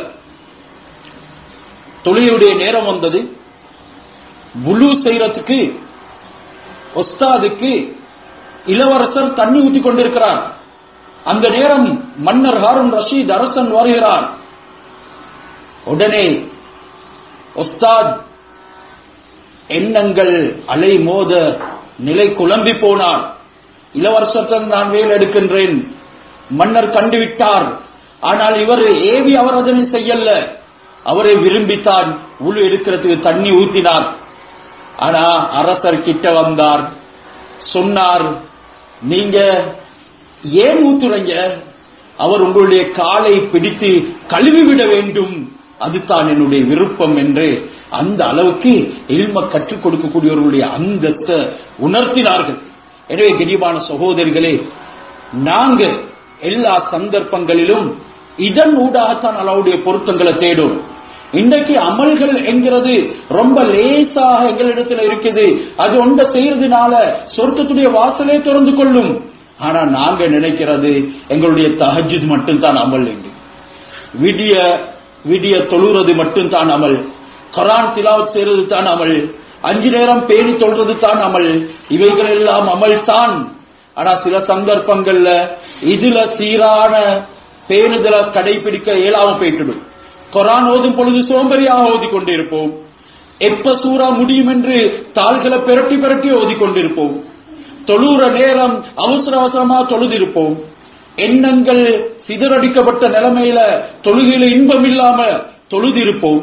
தொழிலுடைய நேரம் வந்தது புலு செய்யறதுக்கு ஒஸ்தாதுக்கு இளவரசர் தண்ணி ஊத்தி கொண்டிருக்கிறார் அந்த நேரம் மன்னர் ஹாரூன் ரஷீத் அரசன் வருகிறார் உடனே ஒஸ்தாத் எண்ணங்கள் அலை மோத நிலை குழம்பி போனார் இளவரசர் நான் வேல் எடுக்கின்றேன் மன்னர் கண்டுவிட்டார் ஆனால் இவர் ஏவி அவர் அதனை செய்யல அவரை விரும்பித்தான் உழு எடுக்கிறதுக்கு தண்ணி ஊத்தினார் ஆனா அரசர் கிட்ட வந்தார் சொன்னார் நீங்க ஏன் ஊத்துறீங்க அவர் உங்களுடைய காலை பிடித்து கழுவி விட வேண்டும் அதுதான் என்னுடைய விருப்பம் என்று அந்த அளவுக்கு இல்ம கற்றுக் கொடுக்கக்கூடியவர்களுடைய அந்தத்தை உணர்த்தினார்கள் எனவே கனிவான சகோதரிகளே நாங்க எல்லா சந்தர்ப்பங்களிலும் இதன் ஊடாகத்தான் அல்லாவுடைய பொருத்தங்களை தேடும் இன்றைக்கு அமல்கள் என்கிறது ரொம்ப லேசாக எங்களிடத்தில் இருக்குது அது ஒன்றை செய்யறதுனால சொர்க்கத்துடைய வாசலே திறந்து கொள்ளும் ஆனா நாங்க நினைக்கிறது எங்களுடைய தஹஜ்ஜுத் மட்டும்தான் அமல் என்று விடிய விடிய தொழுறது மட்டும்தான் அமல் குரான் திலாவத் செய்யறது தான் அமல் அஞ்சு நேரம் பேணி தொழுறது தான் அமல் இவைகள் எல்லாம் அமல் தான் ஆனா சில சந்தர்ப்பங்கள்ல இதுல சீரான பேணுதல கடைபிடிக்க இயலாம போயிட்டுடும் குரான் ஓதும் பொழுது சோம்பரியாக ஓதி கொண்டிருப்போம் எப்ப சூறா முடியும் என்று தாள்களை பிரட்டி பிரட்டி ஓதி கொண்டிருப்போம் தொழுற நேரம் அவசர அவசரமா தொழுதிருப்போம் எண்ணங்கள் சிதறடிக்கப்பட்ட நிலைமையில தொழுகையில இன்பம் இல்லாம தொழுதிருப்போம்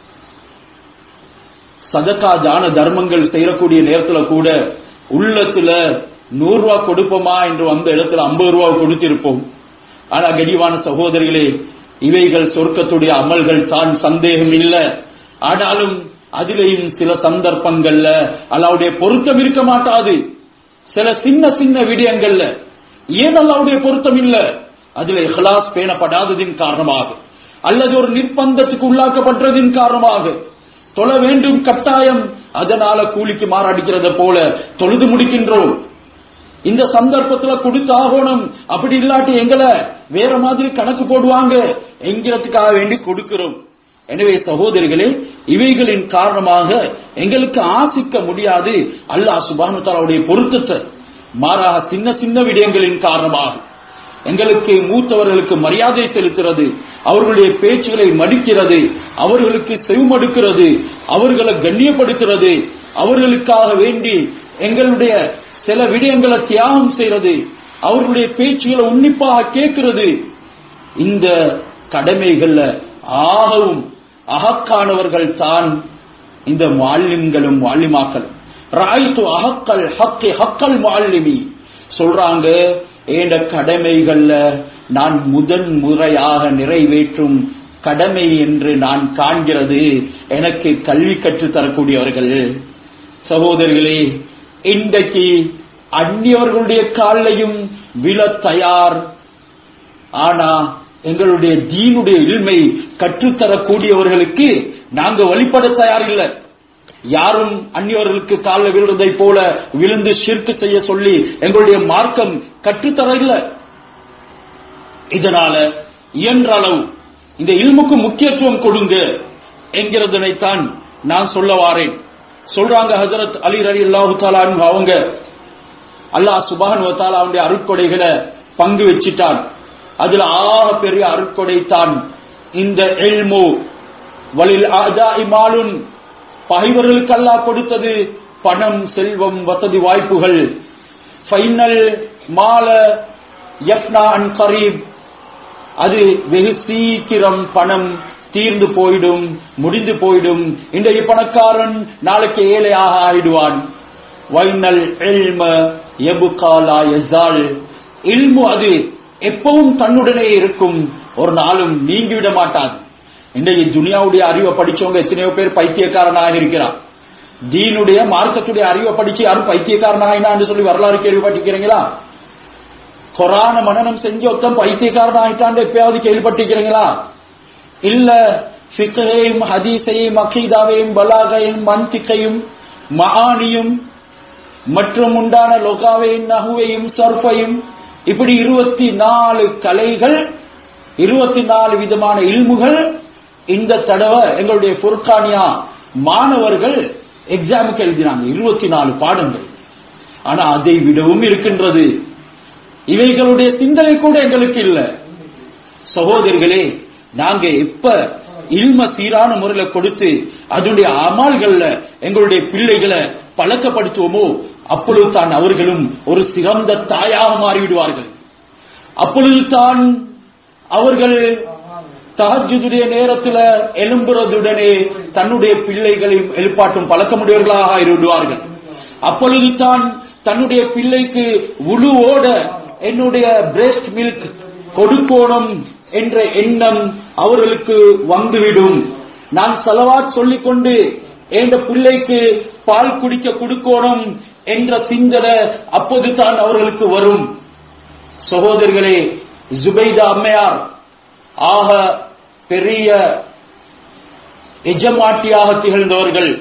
சதக்கா தான தர்மங்கள் செய்யக்கூடிய நேரத்துல கூட உள்ளத்துல நூறு ரூபாய் கொடுப்போமா என்று வந்த இடத்துல ஐம்பது ரூபாய் கொடுத்திருப்போம் ஆனா கடிவான சகோதரிகளே இவைகள் சொர்க்கத்துடைய அமல்கள் தான் சந்தேகம் இல்லை ஆனாலும் அதிலேயும் சில சந்தர்ப்பங்கள்ல அல்லாவுடைய பொருத்தம் இருக்க மாட்டாது சில சின்ன சின்ன விடயங்கள்ல ஏன் அல்லாவுடைய பொருத்தம் இல்ல அதுல இஹ்லாஸ் பேணப்படாததின் காரணமாக அல்லது ஒரு நிர்பந்தத்துக்கு உள்ளாக்கப்பட்டதின் காரணமாக தொழ வேண்டும் கட்டாயம் அதனால கூலிக்கு மாறாடிக்கிறத போல தொழுது முடிக்கின்றோம் இந்த சந்தர்ப்பத்துல கொடுத்தாகணும் அப்படி இல்லாட்டி எங்களை வேற மாதிரி கணக்கு போடுவாங்க என்கிறதுக்காக வேண்டி கொடுக்கிறோம் எனவே சகோதரிகளே இவைகளின் காரணமாக எங்களுக்கு ஆசிக்க முடியாது அல்லாஹ் சுபானு தாலாவுடைய பொருத்தத்தை மாறாக சின்ன சின்ன விடயங்களின் காரணமாக எங்களுக்கு மூத்தவர்களுக்கு மரியாதை செலுத்துறது அவர்களுடைய பேச்சுகளை மடிக்கிறது அவர்களுக்கு செவிமடுக்கிறது அவர்களை கண்ணியப்படுத்துறது அவர்களுக்காக வேண்டி எங்களுடைய சில விடயங்களை தியாகம் செய்யறது அவர்களுடைய பேச்சுகளை உன்னிப்பாக கேட்கிறது இந்த கடமைகள்ல ஆகவும் அகக்கானவர்கள் தான் இந்த மாலிம்களும் மாலிமாக்களும் ராய்த்து அகக்கல் ஹக்கி ஹக்கல் மாலிமி சொல்றாங்க ஏண்ட கடமைகள்ல நான் முதன் முறையாக நிறைவேற்றும் கடமை என்று நான் காண்கிறது எனக்கு கல்வி கற்றுத் தரக்கூடியவர்கள் சகோதரர்களே இன்றைக்கு அந்நியவர்களுடைய காலையும் விழ தயார் ஆனா எங்களுடைய தீனுடைய இல்மை கற்றுத்தரக்கூடியவர்களுக்கு நாங்க வழிபட தயார் இல்லை யாரும் அந்நியவர்களுக்கு காலில் விழுறதை போல விழுந்து ஷிர்க்கு செய்ய சொல்லி எங்களுடைய மார்க்கம் கற்றுத்தர இல்லை இதனால இயன்ற அளவு இந்த இல்முக்கு முக்கியத்துவம் கொடுங்க என்கிறதனைத்தான் நான் சொல்ல வாரேன் சொல்றாங்க ஹசரத் அலி அலி அல்லாஹு தாலான் அவங்க அல்லாஹ் சுபான் அவனுடைய அருட்கொடைகளை பங்கு வச்சிட்டான் அதுல ஆக பெரிய அருட்கொடை தான் இந்த எல்மு வலில் ஆஜா இமாலுன் பகைவர்களுக்கு அல்லாஹ் கொடுத்தது பணம் செல்வம் வசதி வாய்ப்புகள் ஃபைனல் மால யப்னா அன் கரீப் அது வெகு சீக்கிரம் பணம் தீர்ந்து போயிடும் முடிந்து போயிடும் இன்றைய பணக்காரன் நாளைக்கு ஏழையாக ஆயிடுவான் வைனல் எல்ம எபுகாலா எசால் இல்மு அது எப்பவும் தன்னுடனே இருக்கும் ஒரு நாளும் நீங்கிவிட மாட்டாது இன்றைய துனியாவுடைய அறிவை படிச்சவங்க எத்தனையோ பேர் பைத்தியக்காரனாக இருக்கிறான் தீனுடைய மார்க்கத்துடைய அறிவை படிச்சு யாரும் பைத்தியக்காரனாயினான்னு சொல்லி வரலாறு கேள்விப்பட்டிருக்கிறீங்களா கொரான மனநம் செஞ்ச ஒருத்தன் பைத்தியக்காரனாயிட்டான் எப்பயாவது கேள்விப்பட்டிருக்கிறீங்களா இல்ல ஃபிக்கையும் ஹதீஸையும் அகீதாவையும் பலாகையும் மந்திக்கையும் மகானியும் மற்றும் உண்டான லொகாவையும் நகுவையும் சர்ஃபையும் இப்படி இருபத்தி நாலு கலைகள் இருபத்தி நாலு விதமான இல்முகள் இந்த தடவை எங்களுடைய புர்கானியா மாணவர்கள் எக்ஸாமுக்கு எழுதினாங்க இருபத்தி நாலு பாடங்கள் ஆனா அதை விடவும் இருக்கின்றது இவைகளுடைய சிந்தனை கூட எங்களுக்கு இல்லை சகோதரிகளே நாங்க எப்ப இல்ம சீரான முறையில கொடுத்து அதனுடைய அமால்கள்ல எங்களுடைய பிள்ளைகளை பழக்கப்படுத்துவோமோ அப்பொழுது தான் அவர்களும் ஒரு சிறந்த தாயாக மாறிவிடுவார்கள் அப்பொழுது தான் அவர்கள் தஹஜுடைய நேரத்துல எழும்புறதுடனே தன்னுடைய பிள்ளைகளையும் எழுப்பாட்டும் பழக்கமுடையவர்களாக ஆகிவிடுவார்கள் அப்பொழுது தான் தன்னுடைய பிள்ளைக்கு உழுவோட என்னுடைய பிரேஸ்ட் மில்க் கொடுக்கணும் என்ற எண்ணம் அவர்களுக்கு வந்துவிடும் நான் செலவாட் சொல்லிக்கொண்டு என்ற பிள்ளைக்கு பால் குடிக்க கொடுக்கணும் என்ற சிந்தனை அப்போது தான் அவர்களுக்கு வரும் சகோதரர்களே ஜுபைதா அம்மையார் ஆக பெரிய எஜமாட்டியாக திகழ்ந்தவர்கள்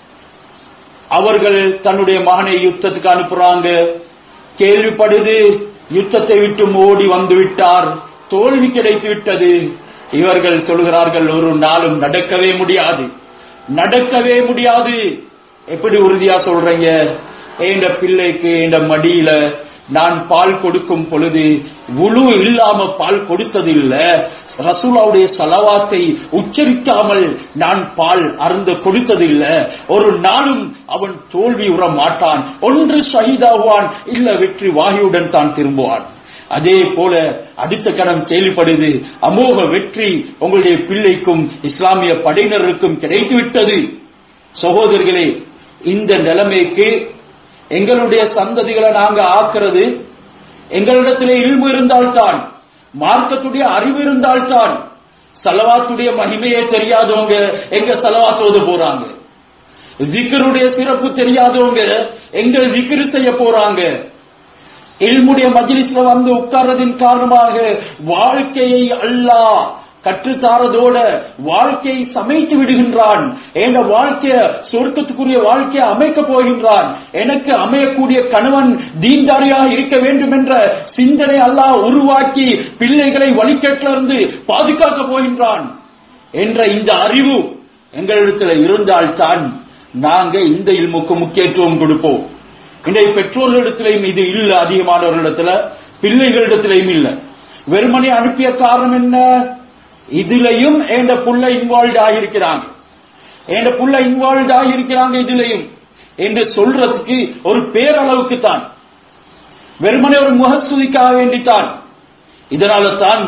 அவர்கள் தன்னுடைய மகனை யுத்தத்துக்கு அனுப்புறாங்க கேள்விப்படுது யுத்தத்தை விட்டு ஓடி வந்து விட்டார் தோல்வி கிடைத்து விட்டது இவர்கள் சொல்கிறார்கள் ஒரு நாளும் நடக்கவே முடியாது நடக்கவே முடியாது எப்படி உறுதியா சொல்றீங்க என்ற பிள்ளைக்கு என்ற மடியில நான் பால் கொடுக்கும் பொழுது உழு இல்லாம பால் கொடுத்ததில்ல ரசூலாவுடைய சலவாத்தை உச்சரிக்காமல் நான் பால் அருந்த கொடுத்ததில்ல ஒரு நாளும் அவன் தோல்வி உற மாட்டான் ஒன்று ஷஹீதாகுவான் இல்ல வெற்றி வாகியுடன் தான் திரும்புவான் அதே போல அடுத்த கணம் கேள்விப்படுது அமோக வெற்றி உங்களுடைய பிள்ளைக்கும் இஸ்லாமிய படையினருக்கும் கிடைத்துவிட்டது சகோதரர்களே இந்த நிலைமைக்கு எங்களுடைய சந்ததிகளை நாங்க ஆக்குறது எங்களிடத்திலே இல்மு இருந்தால்தான் மார்க்கத்துடைய அறிவு இருந்தால்தான் சலவாத்துடைய மகிமையே தெரியாதவங்க எங்க சலவாத்தோது போறாங்க ஜிக்கருடைய சிறப்பு தெரியாதவங்க எங்க ஜிக்கரு செய்ய போறாங்க இல்முடைய மஜ்லிஸ்ல வந்து உட்கார்றதின் காரணமாக வாழ்க்கையை அல்லாஹ் கற்றுத்தாரதோட வாழ்க்கையை சமைத்து விடுகின்றான் என்ற வாழ்க்கைய சொர்க்கத்துக்குரிய வாழ்க்கையை அமைக்க போகின்றான் எனக்கு அமையக்கூடிய கணவன் தீன்தாரியாக இருக்க வேண்டும் என்ற சிந்தனை அல்லாஹ் உருவாக்கி பிள்ளைகளை வழிகேட்டிலிருந்து பாதுகாக்க போகின்றான் என்ற இந்த அறிவு எங்களிடத்தில் இருந்தால்தான் நாங்க இந்த இல்முக்கு முக்கியத்துவம் கொடுப்போம் இன்றைய பெற்றோர்களிடத்திலையும் இது இல்ல அதிகமானவர்களிடத்துல பிள்ளைகளிடத்திலையும் இல்ல வெறுமனே அனுப்பிய காரணம் என்ன இதுலயும் என் புள்ள இன்வால்வ் ஆகியிருக்கிறாங்க என் புள்ள இன்வால்வ் ஆகியிருக்கிறாங்க இதுலயும் என்று சொல்றதுக்கு ஒரு பேரளவுக்கு தான் வெறுமனே ஒரு முகஸ்துதிக்காக வேண்டித்தான் இதனால தான்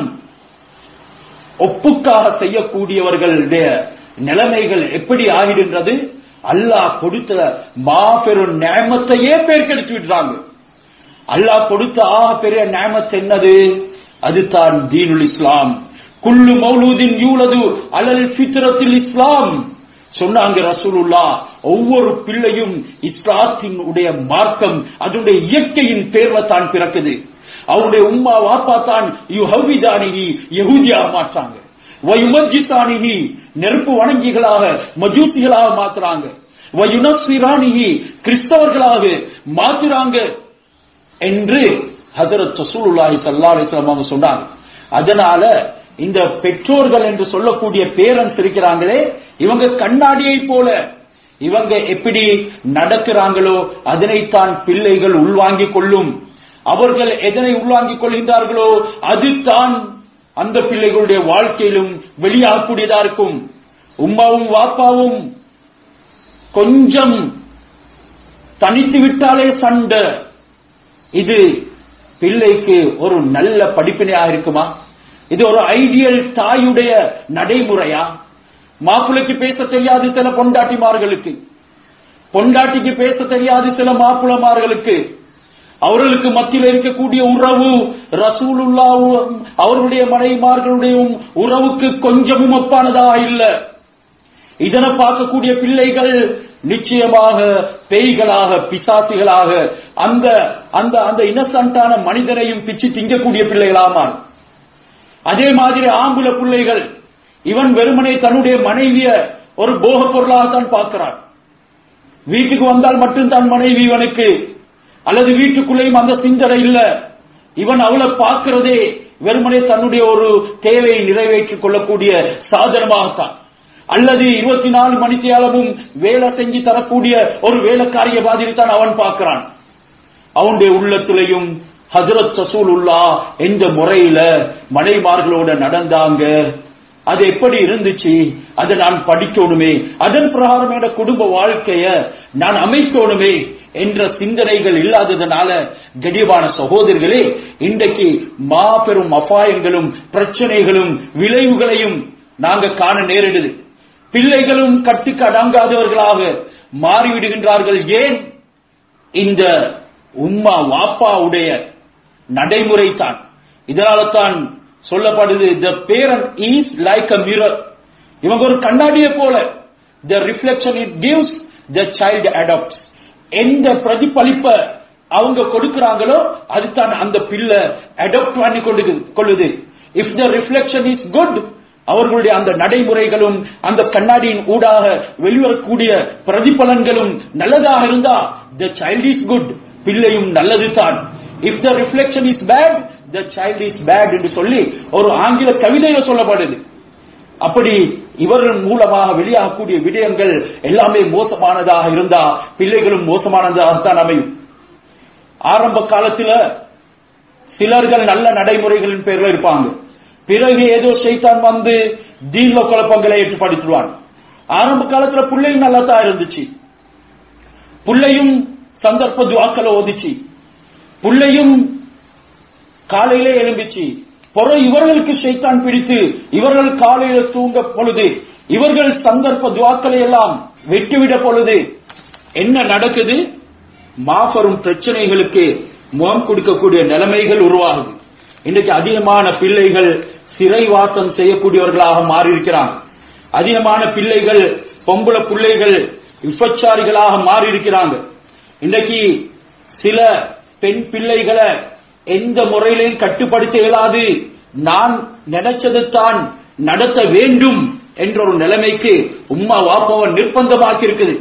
ஒப்புக்காக செய்யக்கூடியவர்களுடைய நிலைமைகள் எப்படி ஆகிடுன்றது அல்லாஹ் கொடுத்த மாபெரும் நேமத்தையே பேர்க்கெடுத்து விடுறாங்க அல்லாஹ் கொடுத்த ஆக பெரிய நேமத் என்னது அதுதான் தீனுல் இஸ்லாம் குல்லு மௌலூதின் யூலது அலல் ஃபித்ரத்தில் இஸ்லாம் சொன்னாங்க ரசூலுல்லா ஒவ்வொரு பிள்ளையும் இஸ்லாத்தின் உடைய மார்க்கம் அதனுடைய இயற்கையின் பேர்ல தான் பிறக்குது அவருடைய உம்மா வாப்பா தான் யுஹவிதானிகி யகுதியாக மாற்றாங்க வயுமஜித்தானிகி நெருப்பு வணங்கிகளாக மஜூத்திகளாக மாத்துறாங்க வயுனசிரானிகி கிறிஸ்தவர்களாக மாத்துறாங்க என்று ஹதரத் ரசூலுல்லாஹி ஸல்லல்லாஹு அலைஹி வஸல்லம் அவங்க சொன்னாங்க அதனால இந்த பெற்றோர்கள் என்று சொல்லக்கூடிய பேரன்ஸ் இருக்கிறாங்களே இவங்க கண்ணாடியை போல இவங்க எப்படி நடக்கிறாங்களோ அதனைத்தான் பிள்ளைகள் உள்வாங்கிக் கொள்ளும் அவர்கள் எதனை உள்வாங்கிக் கொள்கின்றார்களோ அதுதான் அந்த பிள்ளைகளுடைய வாழ்க்கையிலும் வெளியாகக்கூடியதா இருக்கும் உம்மாவும் வாப்பாவும் கொஞ்சம் தனித்து விட்டாலே சண்டை இது பிள்ளைக்கு ஒரு நல்ல படிப்பினையாக இருக்குமா இது ஒரு ஐடியல் தாயுடைய நடைமுறையா மாப்பிள்ளைக்கு பேச தெரியாது சில பொண்டாட்டிமார்களுக்கு பொண்டாட்டிக்கு பேச தெரியாது சில மாப்பிளமார்களுக்கு அவர்களுக்கு மத்தியில் இருக்கக்கூடிய உறவு ரசூலுல்லாவும் அவர்களுடைய மனைமார்களுடைய உறவுக்கு கொஞ்சமும் ஒப்பானதாக இல்ல இதனை பார்க்கக்கூடிய பிள்ளைகள் நிச்சயமாக பேய்களாக பிசாசிகளாக அந்த அந்த அந்த இன்னசென்டான மனிதனையும் பிச்சு திங்கக்கூடிய பிள்ளைகளாமார் அதே மாதிரி ஆம்புல பிள்ளைகள் இவன் வெறுமனே தன்னுடைய மனைவிய ஒரு போக பொருளாகத்தான் பார்க்கிறான் வீட்டுக்கு வந்தால் மட்டும் தன் மனைவி இவனுக்கு அல்லது வீட்டுக்குள்ளேயும் அந்த சிந்தனை இல்ல இவன் அவளை பார்க்கிறதே வெறுமனே தன்னுடைய ஒரு தேவையை நிறைவேற்றிக் கொள்ளக்கூடிய சாதனமாகத்தான் அல்லது இருபத்தி நாலு மணித்தியாலமும் வேலை செஞ்சு தரக்கூடிய ஒரு வேலைக்காரிய மாதிரி தான் அவன் பார்க்கிறான் அவனுடைய உள்ளத்திலையும் ஹசரத் சசூலுல்லா எந்த முறையில மனைமார்களோட நடந்தாங்க அது எப்படி இருந்துச்சு அதை நான் படிக்கணுமே அதன் பிரகாரம் என்ற குடும்ப வாழ்க்கைய நான் அமைக்கணுமே என்ற சிந்தனைகள் இல்லாததுனால கடிவான சகோதரர்களே இன்றைக்கு மாபெரும் அபாயங்களும் பிரச்சனைகளும் விளைவுகளையும் நாங்க காண நேரிடுது பிள்ளைகளும் கட்டுக்கு அடங்காதவர்களாக மாறிவிடுகின்றார்கள் ஏன் இந்த உம்மா வாப்பாவுடைய நடைமுறை தான் இதனால தான் சொல்லப்படுது the parent is like a mirror இவங்க ஒரு கண்ணாடியை போல the reflection it gives the child adapt எந்த பிரதிபலிப்ப அவங்க கொடுக்கிறாங்களோ அதுதான் அந்த பிள்ளை அடாப்ட் பண்ணி கொண்டு கொள்ளுது if the reflection is good அவர்களுடைய அந்த நடைமுறைகளும் அந்த கண்ணாடியின் ஊடாக வெளிவரக்கூடிய பிரதிபலன்களும் நல்லதாக இருந்தா த சைல்ட் இஸ் குட் பிள்ளையும் நல்லது தான் if the reflection is bad the child is bad என்று சொல்லி ஒரு ஆங்கில கவிதையில சொல்லப்படுது அப்படி இவர்கள் மூலமாக வெளியாகக்கூடிய விடயங்கள் எல்லாமே மோசமானதாக இருந்தா பிள்ளைகளும் மோசமானதாகத்தான் அமையும் ஆரம்ப காலத்துல சிலர்கள் நல்ல நடைமுறைகளின் பேர்ல இருப்பாங்க பிறகு ஏதோ செய்தான் வந்து தீன்ல குழப்பங்களை ஏற்றுப்படுத்துவான் ஆரம்ப காலத்துல பிள்ளையும் நல்லா தான் இருந்துச்சு புள்ளையும் சந்தர்ப்ப துவாக்களை ஓதிச்சு புள்ளையும் காலையிலே எழும்பிச்சு பொற இவர்களுக்கு சைத்தான் பிடித்து இவர்கள் காலையில தூங்க பொழுது இவர்கள் சந்தர்ப்ப துவாக்களை எல்லாம் வெட்டிவிட பொழுது என்ன நடக்குது மாபெரும் பிரச்சனைகளுக்கு முகம் கொடுக்கக்கூடிய நிலைமைகள் உருவாகுது இன்றைக்கு அதிகமான பிள்ளைகள் சிறைவாசம் செய்யக்கூடியவர்களாக மாறியிருக்கிறாங்க அதிகமான பிள்ளைகள் பொம்பளை பிள்ளைகள் விபச்சாரிகளாக மாறியிருக்கிறாங்க இன்றைக்கு சில பெண் பிள்ளைகளை எந்த முறையிலையும் கட்டுப்படுத்த இயலாது நான் நினைச்சது தான் நடத்த வேண்டும் என்ற ஒரு நிலைமைக்கு உம்மா வாப்பவன் நிர்பந்தமாக்கி இருக்குது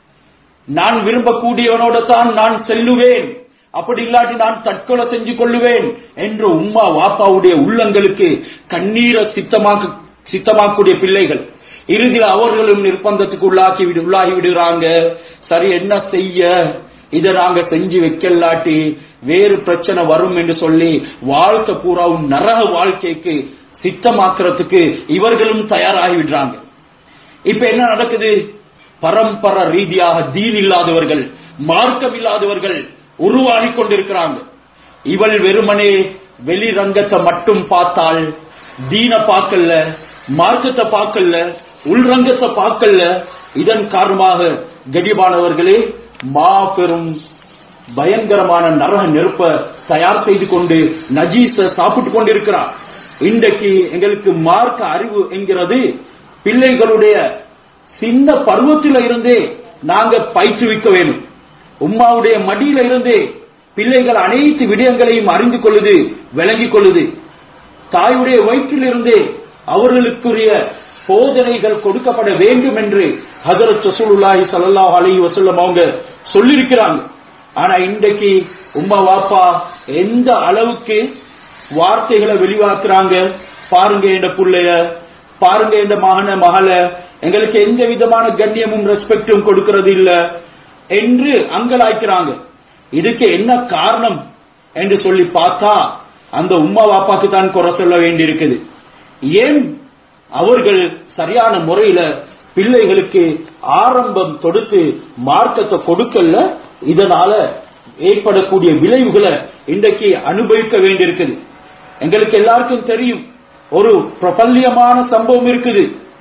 நான் விரும்பக்கூடியவனோட தான் நான் செல்லுவேன் அப்படி இல்லாட்டி நான் தற்கொலை செஞ்சு கொள்ளுவேன் என்று உம்மா வாப்பாவுடைய உள்ளங்களுக்கு கண்ணீரை சித்தமாக்க சித்தமாக்கக்கூடிய பிள்ளைகள் இறுதியில் அவர்களும் நிர்பந்தத்துக்கு உள்ளாக்கி விடு உள்ளாகி விடுறாங்க சரி என்ன செய்ய இதை நாங்க செஞ்சு வைக்கலாட்டி வேறு பிரச்சனை வரும் என்று சொல்லி வாழ்க்கை பூராவும் நரக வாழ்க்கைக்கு சித்தமாக்குறதுக்கு இவர்களும் தயாராகி விடுறாங்க இப்ப என்ன நடக்குது பரம்பர ரீதியாக தீன் இல்லாதவர்கள் மார்க்கம் இல்லாதவர்கள் உருவாகி கொண்டிருக்கிறாங்க இவள் வெறுமனே வெளிரங்கத்தை மட்டும் பார்த்தால் தீன பார்க்கல மார்க்கத்தை பார்க்கல உள்ரங்கத்தை பார்க்கல இதன் காரணமாக கடிபானவர்களே மாபெரும் பயங்கரமான நரக நெருப்ப தயார் செய்து கொண்டு நஜீஸ சாப்பிட்டு கொண்டிருக்கிறார் இன்றைக்கு எங்களுக்கு மார்க்க அறிவு என்கிறது பிள்ளைகளுடைய சின்ன பருவத்தில இருந்தே நாங்க பயிற்றுவிக்க வேண்டும் உம்மாவுடைய மடியில இருந்தே பிள்ளைகள் அனைத்து விடயங்களையும் அறிந்து கொள்ளுது விளங்கிக் கொள்ளுது தாயுடைய வயிற்றில் இருந்தே அவர்களுக்குரிய போதனைகள் கொடுக்கப்பட வேண்டும் என்று ஹதரத் ரசூலுல்லாஹி ஸல்லல்லாஹு அலைஹி வஸல்லம் அவங்க சொல்லியிருக்கிறாங்க ஆனா இன்றைக்கு உம்மா வாப்பா எந்த அளவுக்கு வார்த்தைகளை வெளிவாக்குறாங்க பாருங்க என்ற புள்ளைய பாருங்க என்ற மகன மகள எங்களுக்கு எந்த விதமான கண்ணியமும் ரெஸ்பெக்டும் கொடுக்கிறது இல்ல என்று அங்கலாய்க்கிறாங்க இதுக்கு என்ன காரணம் என்று சொல்லி பார்த்தா அந்த உம்மா வாப்பாக்கு தான் குறை சொல்ல வேண்டியிருக்குது ஏன் அவர்கள் சரியான முறையில பிள்ளைகளுக்கு ஆரம்பம் தொடுத்து மார்க்கத்தை கொடுக்கல இதனால ஏற்படக்கூடிய விளைவுகளை இன்றைக்கு அனுபவிக்க வேண்டியிருக்குது எங்களுக்கு எல்லாருக்கும் தெரியும் ஒரு பிரபல்யமான சம்பவம் இருக்குது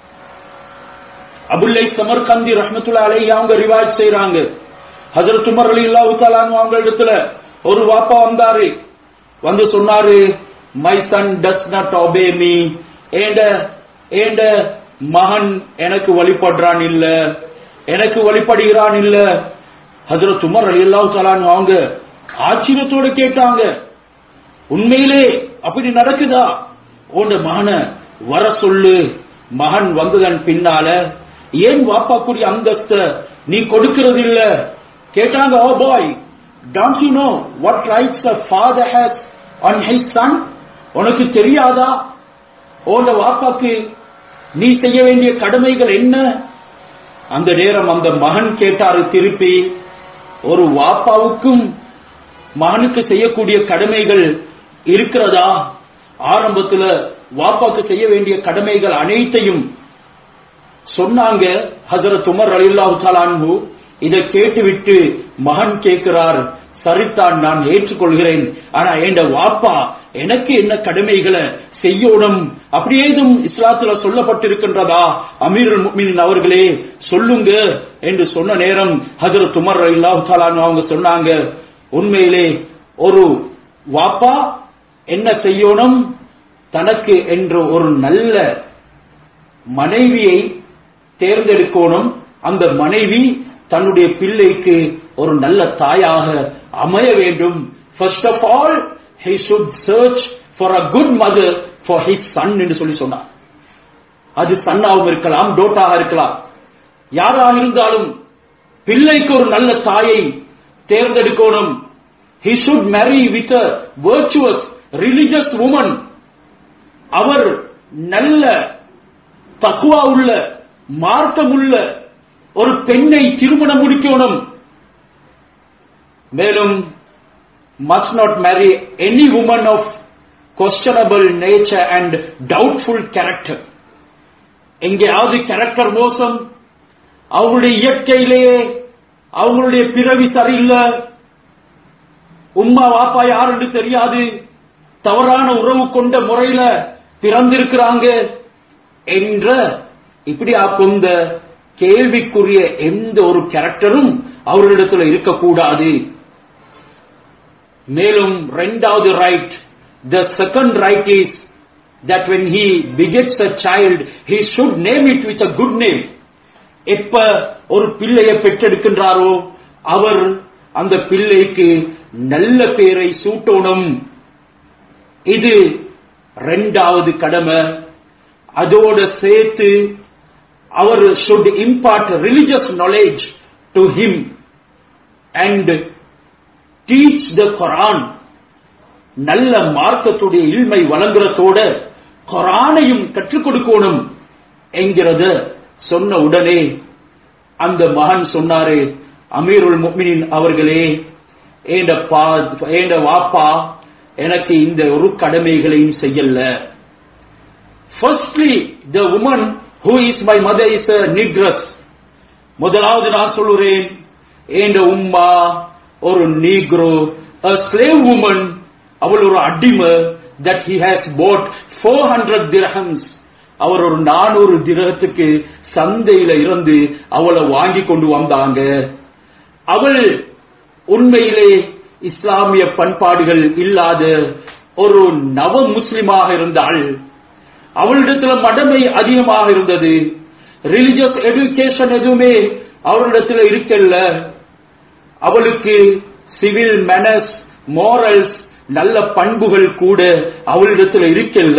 அபுல்லை சமர்கந்தி ரஹமத்துல்லா அலை அவங்க ரிவாஜ் செய்யறாங்க ஹசரத் உமர் அலி இல்லா அவங்க இடத்துல ஒரு வாப்பா வந்தாரு வந்து சொன்னாரு my son does not obey me ஏண்ட ஏண்ட மகன் எனக்கு வழிபடுறான் இல்ல எனக்கு வழிபடுகிறான் இல்ல ஹசரத் உமர் அலி அல்லாஹ் அவங்க ஆச்சரியத்தோட கேட்டாங்க உண்மையிலே அப்படி நடக்குதா உன் மகனை வர சொல்லு மகன் வந்ததன் பின்னால ஏன் வாப்பாக்குரிய அந்தஸ்த நீ கொடுக்கிறது இல்ல கேட்டாங்க oh boy don't you know what rights a father has on his son உனக்கு தெரியாதா உன் வாப்பாக்கு நீ செய்ய வேண்டிய கடமைகள் என்ன அந்த நேரம் அந்த மகன் கேட்டாரு திருப்பி ஒரு வாப்பாவுக்கும் மகனுக்கு செய்யக்கூடிய கடமைகள் இருக்கிறதா ஆரம்பத்துல வாப்பாக்கு செய்ய வேண்டிய கடமைகள் அனைத்தையும் சொன்னாங்க ஹசரத் உமர் அலில்லாஹு தலான்ஹு இதை கேட்டுவிட்டு மகன் கேட்கிறார் சரித்தான் நான் ஏற்றுக்கொள்கிறேன் ஆனா என் வாப்பா எனக்கு என்ன கடமைகளை செய்யணும் அப்படி ஏதும் இஸ்லாத்துல சொல்லப்பட்டிருக்கின்றதா அமீருல் முக்மினின் அவர்களே சொல்லுங்க என்று சொன்ன நேரம் ஹஜரத் உமர் அல்லாஹு தாலான் அவங்க சொன்னாங்க உண்மையிலே ஒரு வாப்பா என்ன செய்யணும் தனக்கு என்ற ஒரு நல்ல மனைவியை தேர்ந்தெடுக்கணும் அந்த மனைவி தன்னுடைய பிள்ளைக்கு ஒரு நல்ல தாயாக அமைய வேண்டும் first of all he should search for a good mother for his son என்று சொல்லி சொன்னார் அது சன்னாவும் இருக்கலாம் டோட்டாக இருக்கலாம் யாராக இருந்தாலும் பிள்ளைக்கு ஒரு நல்ல தாயை தேர்ந்தெடுக்கணும் he should marry with a virtuous religious woman அவர் நல்ல தக்குவா உள்ள மார்க்கம் உள்ள ஒரு பெண்ணை திருமணம் முடிக்கணும் மேலும் must not marry any woman of questionable nature and doubtful character எங்கேயாவது கேரக்டர் மோசம் அவங்களுடைய இயற்கையிலேயே அவங்களுடைய பிறவி சரியில்லை உம்மா வாப்பா யாருன்னு தெரியாது தவறான உறவு கொண்ட முறையில பிறந்திருக்கிறாங்க என்ற இப்படி கொண்ட கேள்விக்குரிய எந்த ஒரு கேரக்டரும் அவர்களிடத்தில் இருக்கக்கூடாது மேலும் இரண்டாவது right the second right is that when he begets a child he should name it with a good name எப்ப ஒரு பிள்ளையை பெற்றெடுக்கின்றாரோ அவர் அந்த பிள்ளைக்கு நல்ல பேரை சூட்டணும் இது ரெண்டாவது கடமை அதோட சேர்த்து அவர் should impart religious knowledge to him and teach the Quran நல்ல மார்க்கத்துடைய இல்மை வழங்குறதோட குரானையும் கற்றுக் கொடுக்கணும் என்கிறத சொன்ன உடனே அந்த மகன் சொன்னாரு அமீருல் முக்மினின் அவர்களே ஏண்ட பா ஏண்ட வாப்பா எனக்கு இந்த ஒரு கடமைகளையும் செய்யல firstly the woman who is my mother is a negress முதலாவது நான் சொல்லுறேன் ஏண்ட உம்மா ஒரு நீக்ரோ a slave woman அவள் ஒரு அடிமை that he has bought 400 dirhams அவர் ஒரு நானூறு திரகத்துக்கு சந்தையில இருந்து அவளை வாங்கி கொண்டு வந்தாங்க அவள் உண்மையிலே இஸ்லாமிய பண்பாடுகள் இல்லாத ஒரு நவ முஸ்லிமாக இருந்தாள் அவளிடத்துல மடமை அதிகமாக இருந்தது ரிலிஜியஸ் எடுகேஷன் எதுவுமே அவளிடத்துல இருக்கல்ல அவளுக்கு சிவில் மெனஸ் மோரல்ஸ் நல்ல பண்புகள் கூட அவளிடத்தில் இருக்கல்ல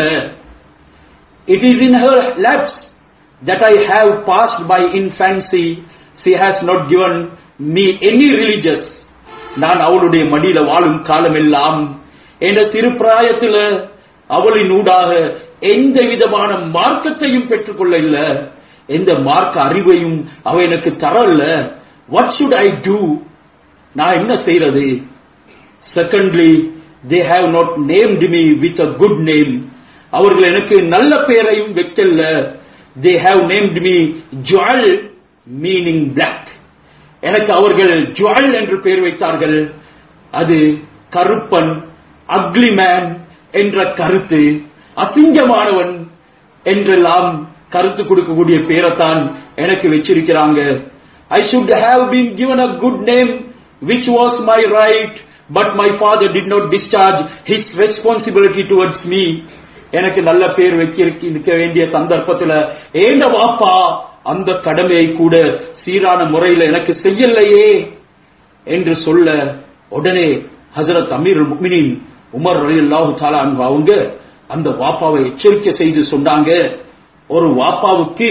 it is in her laps that I have passed by infancy, she has not given me any religious. நான் அவளுடைய மடியில வாழும் காலமெல்லாம் என்ற திருப்பிராயத்தில் அவளின் ஊடாக எந்த விதமான மார்க்கத்தையும் பெற்றுக்கொள்ள இல்ல எந்த மார்க்க அறிவையும் அவ எனக்கு தரல வாட் சுட் ஐ டூ நான் என்ன செய்யறது secondly they have not named me with a good name அவர்கள் எனக்கு நல்ல பெயரையும் வைக்கல they have named me jewel meaning black எனக்கு அவர்கள் ஜுவல் என்று பெயர் வைத்தார்கள் அது கருப்பன் அக்லி மேன் என்ற கருத்து அசிங்கமானவன் என்றெல்லாம் கருத்து கொடுக்கக்கூடிய பேரைத்தான் எனக்கு வச்சிருக்கிறாங்க I should have been given a good name which was my right but my father did not discharge his responsibility towards me எனக்கு நல்ல பேர் வைக்க வேண்டிய சந்தர்ப்பத்துல ஏண்ட வாப்பா அந்த கடமையை கூட சீரான முறையில் எனக்கு செய்யலையே என்று சொல்ல உடனே ஹசரத் அமீர் முக்மினின் உமர் அலி அல்லாஹு அவங்க அந்த வாப்பாவை எச்சரிக்கை செய்து சொன்னாங்க ஒரு வாப்பாவுக்கு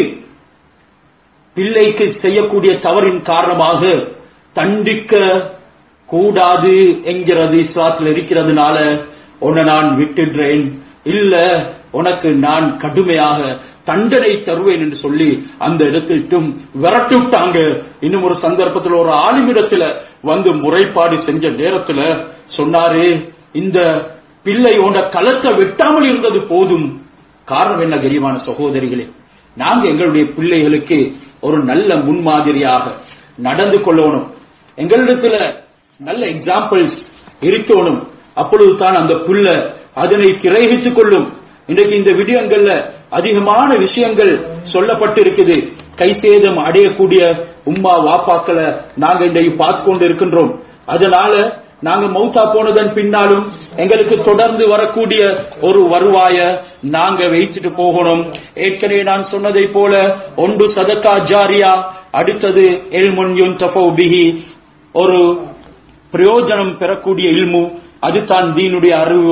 பிள்ளைக்கு செய்யக்கூடிய தவறின் காரணமாக தண்டிக்க கூடாது என்கிறது இஸ்லாத்தில் இருக்கிறதுனால உன்னை நான் விட்டுடுறேன் இல்ல உனக்கு நான் கடுமையாக தண்டனை தருவேன் என்று சொல்லி அந்த இடத்திட்டும் விரட்டி விட்டாங்க இன்னும் ஒரு சந்தர்ப்பத்தில் ஒரு ஆளுமிடத்துல வந்து முறைப்பாடு செஞ்ச நேரத்துல சொன்னாரு இந்த பிள்ளை உண்ட களத்தை வெட்டாமல் இருந்தது போதும் காரணம் என்ன கரியமான சகோதரிகளே நாங்க எங்களுடைய பிள்ளைகளுக்கு ஒரு நல்ல முன்மாதிரியாக நடந்து கொள்ளணும் எங்களிடத்துல நல்ல எக்ஸாம்பிள்ஸ் இருக்கணும் அப்பொழுது தான் அந்த புள்ள அதனை கிரகித்துக் கொள்ளும் இன்றைக்கு இந்த விடயங்கள்ல அதிகமான விஷயங்கள் சொல்லப்பட்டு இருக்குது கை சேதம் அடையக்கூடிய உம்மா வாப்பாக்களை நாங்க இன்றைக்கு பார்த்து கொண்டு இருக்கின்றோம் அதனால நாங்க மௌத்தா போனதன் பின்னாலும் எங்களுக்கு தொடர்ந்து வரக்கூடிய ஒரு வருவாய நாங்க வைத்துட்டு போகணும் ஏற்கனவே நான் சொன்னதை போல ஒன்று சதக்கா ஜாரியா அடுத்தது எல்முன் பிஹி ஒரு பிரயோஜனம் பெறக்கூடிய இல்மு அதுதான் தீனுடைய அறிவு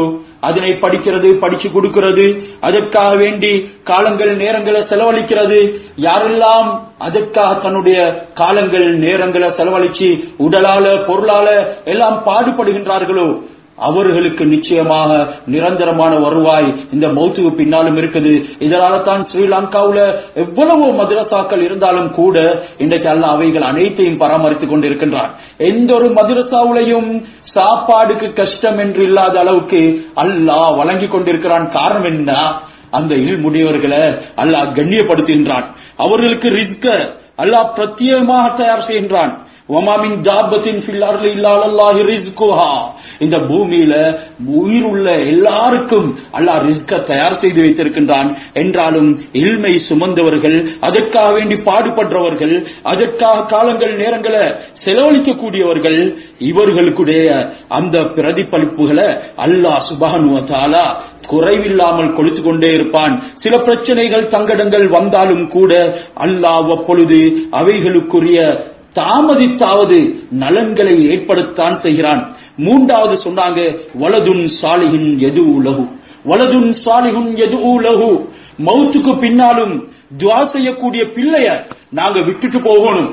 அதனை படிக்கிறது படிச்சு கொடுக்கிறது அதற்காக வேண்டி காலங்கள் நேரங்களை செலவழிக்கிறது யாரெல்லாம் அதற்காக தன்னுடைய காலங்கள் நேரங்களை செலவழிச்சு உடலால பொருளால எல்லாம் பாடுபடுகின்றார்களோ அவர்களுக்கு நிச்சயமாக நிரந்தரமான வருவாய் இந்த மௌத்துக்கு பின்னாலும் இருக்குது இதனால தான் ஸ்ரீலங்காவுல எவ்வளவு மதுரசாக்கள் இருந்தாலும் கூட இன்றைக்கு அல்ல அவைகள் அனைத்தையும் பராமரித்துக் கொண்டிருக்கின்றான் எந்த ஒரு மதுரசாவுலையும் சாப்பாடுக்கு கஷ்டம் என்று இல்லாத அளவுக்கு அல்லாஹ் வழங்கி கொண்டிருக்கிறான் காரணம் என்ன அந்த இல்முடியவர்களை அல்லாஹ் கண்ணியப்படுத்துகின்றான் அவர்களுக்கு ரிஸ்க அல்லாஹ் பிரத்யேகமாக தயார் செய்கின்றான் ஒமாமின் ஜாபத்தின் ஃபில்லார்ல இல்லாலல்லாஹி ரிஸ்குஹா இந்த பூமியில உயிர் உள்ள எல்லாருக்கும் அல்லாஹ் ரிஸ்க தயார் செய்து வைத்திருக்கின்றான் என்றாலும் இல்மை சுமந்தவர்கள் அதற்காக வேண்டி பாடுபடுறவர்கள் அதற்காக காலங்கள் நேரங்களை செலவழிக்கக்கூடியவர்கள் இவர்களுக்குடைய அந்த பிரதிபலிப்புகளை அல்லாஹ் சுபஹானுவ தஆலா குறைவில்லாமல் கொடுத்து கொண்டே இருப்பான் சில பிரச்சனைகள் சங்கடங்கள் வந்தாலும் கூட அல்லாஹ் அப்பொழுது அவைகளுக்குரிய தாமதித்தாவது நலன்களை ஏற்படுத்தான் செய்கிறான் மூன்றாவது சொன்னாங்க வலதுன் சாலிகின் எது உலகு வலதுன் சாலிகுன் எது உலகு மௌத்துக்கு பின்னாலும் துவா செய்யக்கூடிய பிள்ளைய நாங்க விட்டுட்டு போகணும்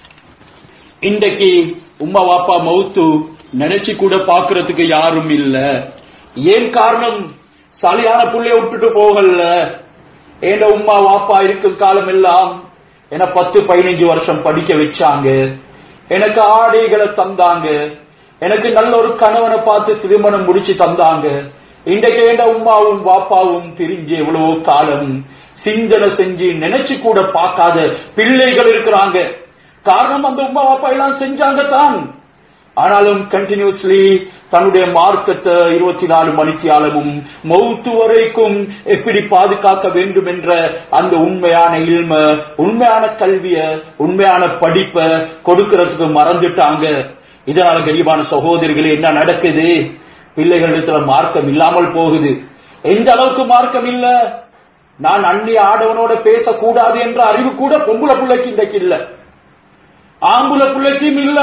இன்றைக்கு உம்மா வாப்பா மௌத்து நினைச்சு கூட பாக்குறதுக்கு யாரும் இல்ல ஏன் காரணம் சாலியான புள்ளைய விட்டுட்டு போகல ஏண்ட உம்மா வாப்பா இருக்கும் காலம் எல்லாம் என பத்து பதினஞ்சு வருஷம் படிக்க வச்சாங்க எனக்கு ஆடைகளை தந்தாங்க எனக்கு நல்ல ஒரு கணவனை பார்த்து திருமணம் முடிச்சு தந்தாங்க இன்றைக்கு ஏண்ட உம்மாவும் வாப்பாவும் பிரிஞ்சு எவ்வளவோ காலம் சிந்தனை செஞ்சு நினைச்சு கூட பார்க்காத பிள்ளைகள் இருக்கிறாங்க காரணம் அந்த உம்மா வாப்பா எல்லாம் செஞ்சாங்க தான் ஆனாலும் கண்டினியூஸ்லி தன்னுடைய மார்க்கத்தை இருபத்தி நாலு மணித்தியாலமும் மௌத்து வரைக்கும் எப்படி பாதுகாக்க வேண்டும் என்ற அந்த உண்மையான இல்ம உண்மையான கல்விய உண்மையான படிப்பை கொடுக்கறதுக்கு மறந்துட்டாங்க இதனால கரிபான சகோதரிகளே என்ன நடக்குது பிள்ளைகளிடத்துல மார்க்கம் இல்லாமல் போகுது எந்த அளவுக்கு மார்க்கம் இல்ல நான் அந்நிய ஆடவனோட பேசக்கூடாது என்ற அறிவு கூட பொம்புல பிள்ளைக்கு இன்றைக்கு இல்ல ஆம்புல பிள்ளைக்கும் இல்ல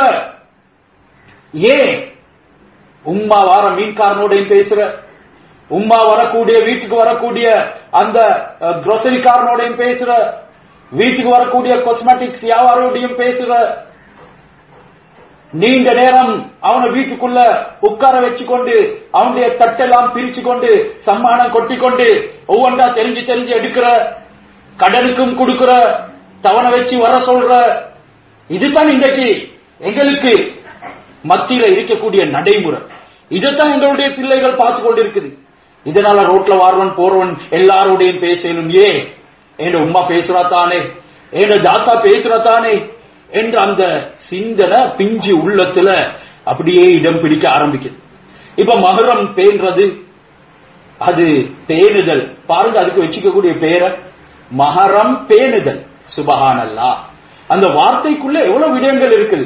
ஏன் உம்மா வார மீன்காரனோடையும் பேசுற உம்மா வரக்கூடிய வீட்டுக்கு வரக்கூடிய அந்த கிரோசரிக்காரனோடையும் பேசுற வீட்டுக்கு வரக்கூடிய காஸ்மெட்டிக்ஸ் வியாபாரோடையும் பேசுற நீண்ட நேரம் அவனை வீட்டுக்குள்ள உட்கார வச்சு கொண்டு அவனுடைய தட்டெல்லாம் பிரிச்சு கொண்டு சம்மானம் கொட்டி கொண்டு ஒவ்வொன்றா தெரிஞ்சு தெரிஞ்சு எடுக்கிற கடனுக்கும் கொடுக்கிற தவணை வச்சு வர சொல்ற இதுதான் இன்றைக்கு எங்களுக்கு மத்தியில இருக்கக்கூடிய நடைமுறை இதைத்தான் எங்களுடைய பிள்ளைகள் பார்த்து கொண்டிருக்குது இதனால ரோட்ல வாரவன் போறவன் எல்லாரோடையும் பேசணும் ஏ என் உம்மா பேசுறா தானே என் தாத்தா பேசுறா தானே என்ற அந்த சிந்தனை பிஞ்சு உள்ளத்துல அப்படியே இடம் பிடிக்க ஆரம்பிக்குது இப்ப மகரம் பேன்றது அது பேணுதல் பாருங்க அதுக்கு வச்சுக்கக்கூடிய பேரை மகரம் பேணுதல் சுபஹானல்லா அந்த வார்த்தைக்குள்ள எவ்வளவு விடயங்கள் இருக்குது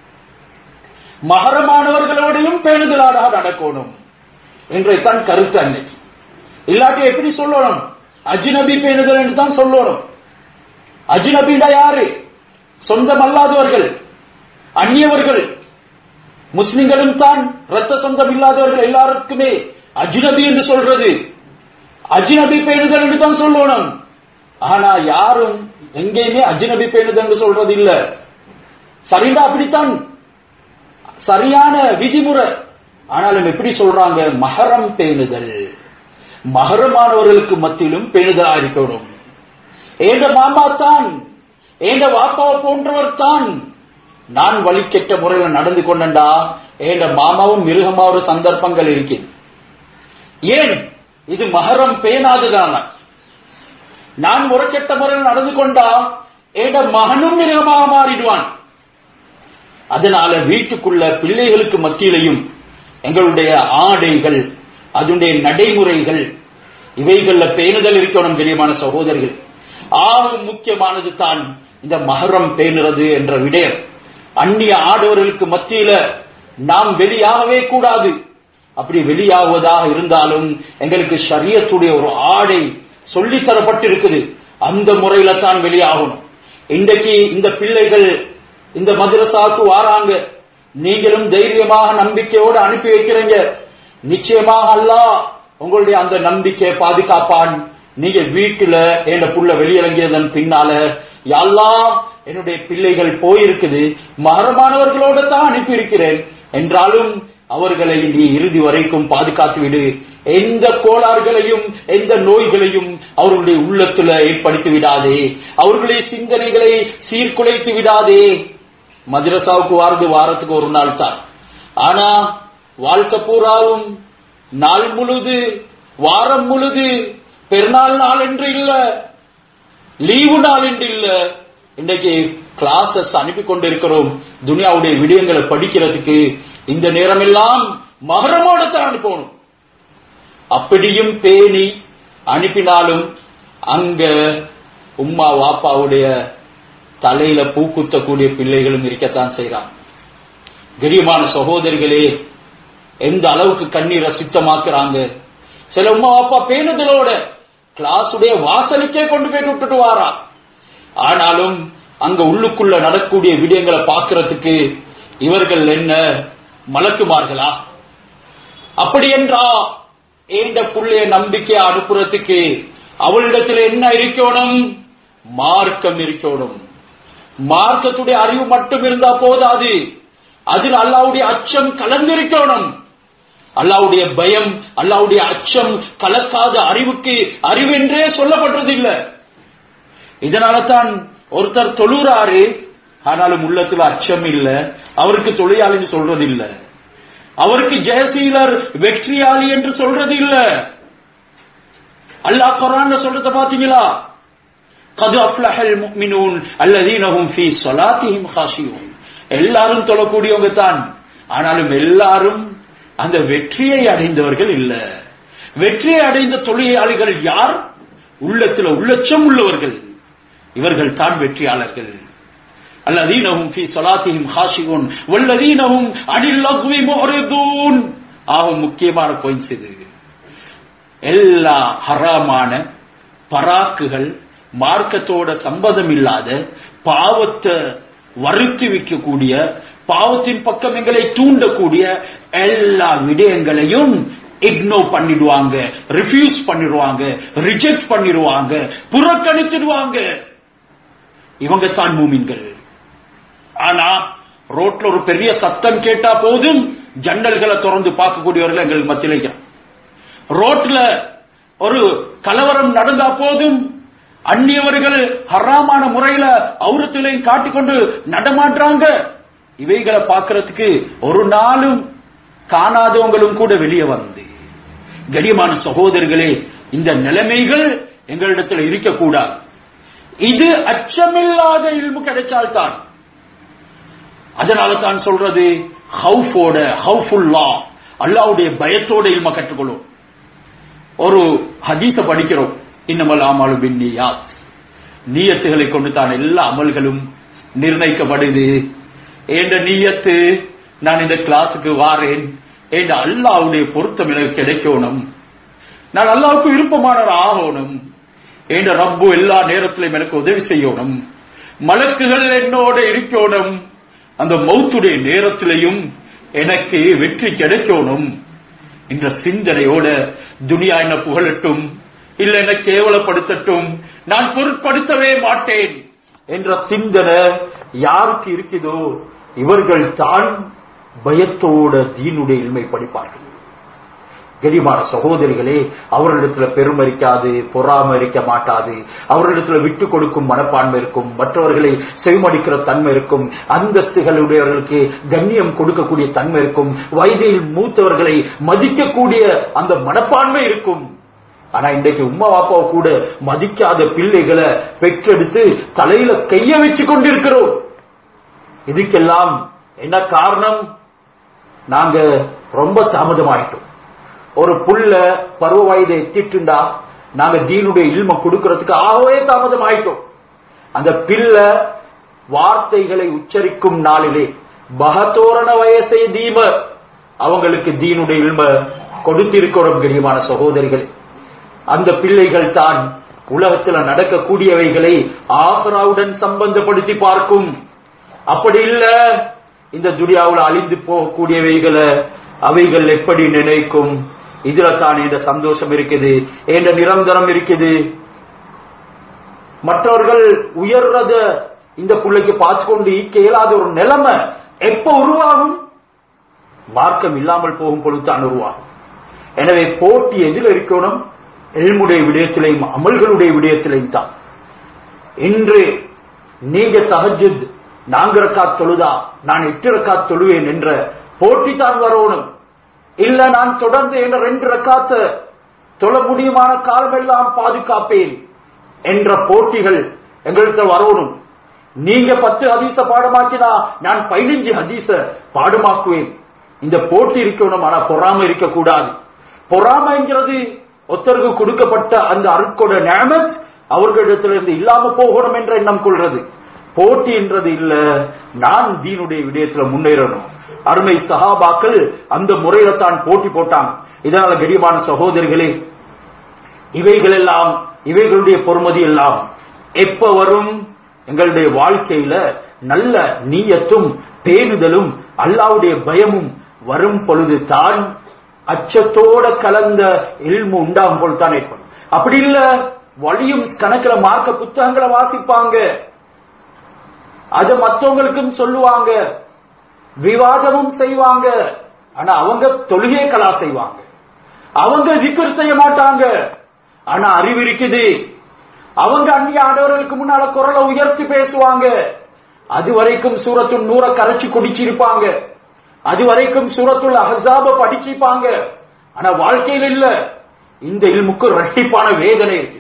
மகரமானவர்களோடையும் பேணுதலாக நடக்கணும் என்றைத்தான் கருத்து அன்னைக்கு இல்லாட்டி எப்படி சொல்லணும் அஜினபி பேணுதல் என்று தான் சொல்லணும் அஜினபிடா யாரு சொந்தம் அல்லாதவர்கள் அந்நியவர்கள் முஸ்லிம்களும் தான் ரத்த சொந்தம் இல்லாதவர்கள் எல்லாருக்குமே அஜினபி என்று சொல்றது அஜினபி பேணுதல் என்று தான் சொல்லணும் ஆனா யாரும் எங்கேயுமே அஜினபி பேணுதல் என்று சொல்றது இல்ல சரிந்தா அப்படித்தான் சரியான விதிமுறை ஆனாலும் எப்படி சொல்றாங்க மகரம் பேணுதல் மகரமானவர்களுக்கு மத்தியிலும் பேணுதலா இருக்கணும் ஏந்த மாமா தான் ஏந்த வாப்பாவை போன்றவர் தான் நான் வழி கெட்ட முறையில் நடந்து கொண்டா ஏந்த மாமாவும் மிருகமா ஒரு சந்தர்ப்பங்கள் இருக்கு ஏன் இது மகரம் பேணாதுதான நான் முறைக்கெட்ட முறையில் நடந்து கொண்டா ஏந்த மகனும் மிருகமாக மாறிடுவான் அதனால வீட்டுக்குள்ள பிள்ளைகளுக்கு மத்தியிலையும் எங்களுடைய ஆடைகள் அதனுடைய நடைமுறைகள் இவைகள்ல பேணுதல் இருக்கணும் தெரியுமான சகோதரிகள் ஆக முக்கியமானது தான் இந்த மகரம் பேணுறது என்ற விடயம் அந்நிய ஆடவர்களுக்கு மத்தியில நாம் வெளியாகவே கூடாது அப்படி வெளியாகுவதாக இருந்தாலும் எங்களுக்கு சரியத்துடைய ஒரு ஆடை சொல்லி தரப்பட்டிருக்குது அந்த முறையில தான் வெளியாகணும் இன்றைக்கு இந்த பிள்ளைகள் இந்த மதுரசாக்கு வாராங்க நீங்களும் தைரியமாக நம்பிக்கையோடு அனுப்பி வைக்கிறீங்க நிச்சயமாக அல்லாஹ் உங்களுடைய அந்த நம்பிக்கை பாதுகாப்பான் நீங்க வீட்டுல என் புள்ள வெளியிறங்கியதன் பின்னால எல்லாம் என்னுடைய பிள்ளைகள் போயிருக்குது மகரமானவர்களோட தான் அனுப்பி இருக்கிறேன் என்றாலும் அவர்களை நீ இறுதி வரைக்கும் பாதுகாத்து விடு எந்த கோளாறுகளையும் எந்த நோய்களையும் அவர்களுடைய உள்ளத்துல ஏற்படுத்தி விடாதே அவர்களுடைய சிந்தனைகளை சீர்குலைத்து விடாதே மദ്രസാவுக்கு வாரது வாரத்துக்கு ஒரு நாள் தான் ஆனா வாழ்க்கை பூராவும் நாள் முழுது வாரம் முழுது பெருநாள் நாள் என்று இல்ல லீவு நாள் என்று இல்ல இன்றைக்கு கிளாஸஸ் அனுப்பி கொண்டிருக்கிறோம் துனியாவுடைய விடயங்களை படிக்கிறதுக்கு இந்த நேரம் எல்லாம் மகரமோட தான் அனுப்பணும் அப்படியும் பேணி அனுப்பினாலும் அங்க உம்மா வாப்பாவுடைய தலையில பூக்குத்தக்கூடிய பிள்ளைகளும் இருக்கத்தான் செய்றான் கரியமான சகோதரிகளே எந்த அளவுக்கு கண்ணீரை சுத்தமாக்குறாங்க சில உமா அப்பா பேணுதலோட கிளாஸுடைய வாசலுக்கே கொண்டு போய் விட்டுட்டு வாரா ஆனாலும் அங்க உள்ளுக்குள்ள நடக்கக்கூடிய விடயங்களை பார்க்கறதுக்கு இவர்கள் என்ன மலக்குமார்களா அப்படி என்றா ஏண்ட புள்ளைய நம்பிக்கை அனுப்புறதுக்கு அவளிடத்தில் என்ன இருக்கணும் மார்க்கம் இருக்கணும் மார்க்கத்துடைய அறிவு மட்டும் இருந்தா போதாது அதில் அல்லாவுடைய அச்சம் கலந்திருக்கணும் அல்லாவுடைய பயம் அல்லாவுடைய அச்சம் கலக்காத அறிவுக்கு அறிவு என்றே சொல்லப்பட்டது இல்ல இதனால தான் ஒருத்தர் தொழுறாரு ஆனாலும் உள்ளத்துல அச்சம் இல்ல அவருக்கு தொழிலாளின்னு சொல்றது இல்ல அவருக்கு ஜெயசீலர் வெற்றியாளி என்று சொல்றது இல்ல அல்லாஹ் குரான் சொல்றத பாத்தீங்களா கது அஃப்லஹல் முஃமினூன் அல்லதீனஹும் ஃபீ ஸலாத்திஹிம் காஷியூன் எல்லாரும் தொழக்கூடியவங்க தான் ஆனாலும் எல்லாரும் அந்த வெற்றியை அடைந்தவர்கள் இல்ல வெற்றியை அடைந்த தொழிலாளிகள் யார் உள்ளத்துல உள்ளச்சம் உள்ளவர்கள் இவர்கள் தான் வெற்றியாளர்கள் அல்லதீனஹும் ஃபீ ஸலாத்திஹிம் காஷியூன் வல்லதீனஹும் அனில் லக்வி முஹ்ரிதூன் ஆகும் முக்கியமான பாயிண்ட்ஸ் இது எல்லா ஹராமான பராக்குகள் மார்க்கத்தோட சம்பந்தம் இல்லாத பாவத்தை வருத்தி வைக்கக்கூடிய பாவத்தின் பக்கம் எங்களை தூண்டக்கூடிய எல்லா விடயங்களையும் இக்னோ பண்ணிடுவாங்க ரிஃப்யூஸ் பண்ணிடுவாங்க ரிஜெக்ட் பண்ணிடுவாங்க புறக்கணித்துடுவாங்க இவங்க தான் மூமின்கள் ஆனா ரோட்ல ஒரு பெரிய சத்தம் கேட்டா போதும் ஜன்னல்களை திறந்து பார்க்கக்கூடியவர்கள் எங்களுக்கு மத்தியில ரோட்ல ஒரு கலவரம் நடந்தா போதும் அந்நியவர்கள் ஹராமான முறையில அவுரத்திலையும் காட்டிக்கொண்டு நடமாடுறாங்க இவைகளை பார்க்கறதுக்கு ஒரு நாளும் காணாதவங்களும் கூட வெளியே வந்து கடியமான சகோதரர்களே இந்த நிலைமைகள் எங்களிடத்தில் இருக்கக்கூடாது இது அச்சமில்லாத இல்மு கிடைச்சால்தான் அதனால தான் சொல்றது ஹவுஃபோட ஹவுஃபுல்லா அல்லாவுடைய பயத்தோட இல்ம கற்றுக்கொள்ளும் ஒரு ஹதீஸ படிக்கிறோம் இன்னமல் ஆமாலு பின் நியாத் நீயத்துகளை கொண்டு தான் எல்லா அமல்களும் நிர்ணயிக்கப்படுது என்ற நீயத்து நான் இந்த கிளாஸுக்கு வாரேன் என்ற அல்லாவுடைய பொருத்தம் எனக்கு கிடைக்கணும் நான் அல்லாவுக்கு விருப்பமானவர் ஆகணும் என்ற ரப்பு எல்லா நேரத்திலும் எனக்கு உதவி செய்யணும் மலக்குகள் என்னோட இருக்கணும் அந்த மௌத்துடைய நேரத்திலையும் எனக்கு வெற்றி கிடைக்கணும் என்ற சிந்தனையோட துனியா என்ன புகழட்டும் இல்ல என்ன கேவலப்படுத்தட்டும் நான் பொருட்படுத்தவே மாட்டேன் என்ற சிந்தனை யாருக்கு இருக்குதோ இவர்கள் தான் பயத்தோட தீனுடைய இல்மை படிப்பார்கள் கரிமான சகோதரிகளே அவர்களிடத்துல பெருமை இருக்காது பொறாமை இருக்க மாட்டாது அவர்களிடத்துல விட்டு கொடுக்கும் மனப்பான்மை இருக்கும் மற்றவர்களை செவிமடிக்கிற தன்மை இருக்கும் அந்தஸ்துகளுடையவர்களுக்கு கண்ணியம் கொடுக்கக்கூடிய தன்மை இருக்கும் வயதில் மூத்தவர்களை மதிக்கக்கூடிய அந்த மனப்பான்மை இருக்கும் ஆனா இன்றைக்கு உமா பாப்பாவை கூட மதிக்காத பிள்ளைகளை பெற்றெடுத்து தலையில கைய வச்சு கொண்டிருக்கிறோம் இதுக்கெல்லாம் என்ன காரணம் நாங்க ரொம்ப தாமதமாயிட்டோம் ஒரு புள்ள பருவ வயதை எத்திட்டுண்டா நாங்க தீனுடைய இல்ம கொடுக்கறதுக்கு ஆகவே தாமதம் ஆயிட்டோம் அந்த பிள்ளை வார்த்தைகளை உச்சரிக்கும் நாளிலே பகத்தோரண வயசை தீம அவங்களுக்கு தீனுடைய இல்ம கொடுத்திருக்கிறோம் கரியமான சகோதரிகள் அந்த பிள்ளைகள் தான் உலகத்தில் நடக்கக்கூடியவைகளை ஆக்ராவுடன் சம்பந்தப்படுத்தி பார்க்கும் அப்படி இல்ல இந்த துரியாவில் அழிந்து போகக்கூடியவைகளை அவைகள் எப்படி நினைக்கும் இதுல தான் என்ற சந்தோஷம் இருக்குது என்ற நிரந்தரம் இருக்குது மற்றவர்கள் உயர்றத இந்த பிள்ளைக்கு பார்த்து கொண்டு ஈக்க இயலாத ஒரு நிலைமை எப்ப உருவாகும் மார்க்கம் இல்லாமல் போகும் பொழுது தான் உருவாகும் எனவே போட்டி எதில் இருக்கணும் எல்முடைய விடயத்திலையும் அமல்களுடைய விடயத்திலையும் தான் இன்று நீங்க சஹஜத் நான்கு ரக்காத் தொழுதா நான் எட்டு ரக்காத் தொழுவேன் என்ற போட்டி தான் வரணும் இல்ல நான் தொடர்ந்து என்ற ரெண்டு ரக்காத்த தொழ முடியுமான காலமெல்லாம் பாதுகாப்பேன் என்ற போட்டிகள் எங்களுக்கு வரணும் நீங்க பத்து ஹதீஸ பாடமாக்கினா நான் பதினஞ்சு ஹதீஸ பாடமாக்குவேன் இந்த போட்டி இருக்கணும் ஆனா பொறாம இருக்கக்கூடாது பொறாமைங்கிறது ஒருத்தருக்கு கொடுக்கப்பட்ட அந்த அருட்கொட நேமத் அவர்களிடத்திலிருந்து இல்லாம போகணும் என்ற எண்ணம் கொள்றது போட்டி என்றது இல்ல நான் தீனுடைய விடயத்துல முன்னேறணும் அருமை சஹாபாக்கள் அந்த முறையில தான் போட்டி போட்டாங்க இதனால கடியமான சகோதரிகளே இவைகள் எல்லாம் இவைகளுடைய பொறுமதி எல்லாம் எப்ப வரும் எங்களுடைய வாழ்க்கையில நல்ல நீயத்தும் பேணுதலும் அல்லாவுடைய பயமும் வரும் பொழுது தான் அச்சத்தோட கலந்த இல்மு உண்டாகும் பொழுது தான் ஏற்படும் அப்படி இல்ல வழியும் கணக்குல மார்க்க புத்தகங்களை வாசிப்பாங்க அது மற்றவங்களுக்கும் சொல்லுவாங்க விவாதமும் செய்வாங்க ஆனா அவங்க தொழுகை கலா செய்வாங்க அவங்க ஜிக்கர் செய்ய மாட்டாங்க ஆனா அறிவு இருக்குது அவங்க அந்நிய ஆடவர்களுக்கு முன்னால குரலை உயர்த்தி பேசுவாங்க அது வரைக்கும் சூரத்துள் நூற கரைச்சி குடிச்சிருப்பாங்க அது வரைக்கும் சூரத்துள் அஹாப படிச்சிருப்பாங்க ஆனா வாழ்க்கையில் இல்ல இந்த இல்முக்கு இரட்டிப்பான வேதனை இருக்கு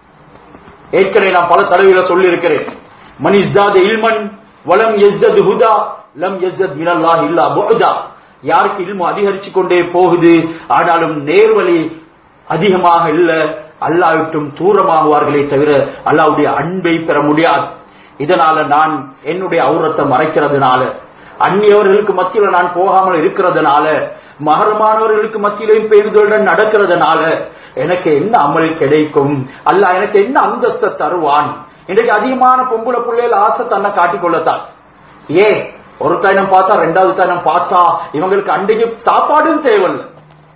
ஏற்கனவே நான் பல தடவையில சொல்லி இருக்கிறேன் மனிஸ்தாத இல்மன் வலம் எஸ்தது ஹுதா லம் எஸ்தத் மினல்லா இல்லா புஹதா யாருக்கு இல்மு அதிகரிச்சு கொண்டே போகுது ஆனாலும் நேர்வழி அதிகமாக இல்ல அல்லாவிட்டும் தூரமாகுவார்களே தவிர அல்லாவுடைய அன்பை பெற முடியாது இதனால நான் என்னுடைய அவுரத்தை மறைக்கிறதுனால அந்நியவர்களுக்கு மத்தியில நான் போகாமல் இருக்கிறதுனால மகரமானவர்களுக்கு மத்தியிலையும் பேருந்துடன் நடக்கிறதுனால எனக்கு என்ன அமல் கிடைக்கும் அல்ல எனக்கு என்ன அந்தஸ்தை தருவான் இன்றைக்கு அதிகமான பொம்புல பிள்ளைகள் ஆசை தன்னை காட்டிக்கொள்ளத்தான் ஏ ஒரு தைனம் பார்த்தா ரெண்டாவது தைனம் பார்த்தா இவங்களுக்கு அன்றைக்கு சாப்பாடும் தேவையில்லை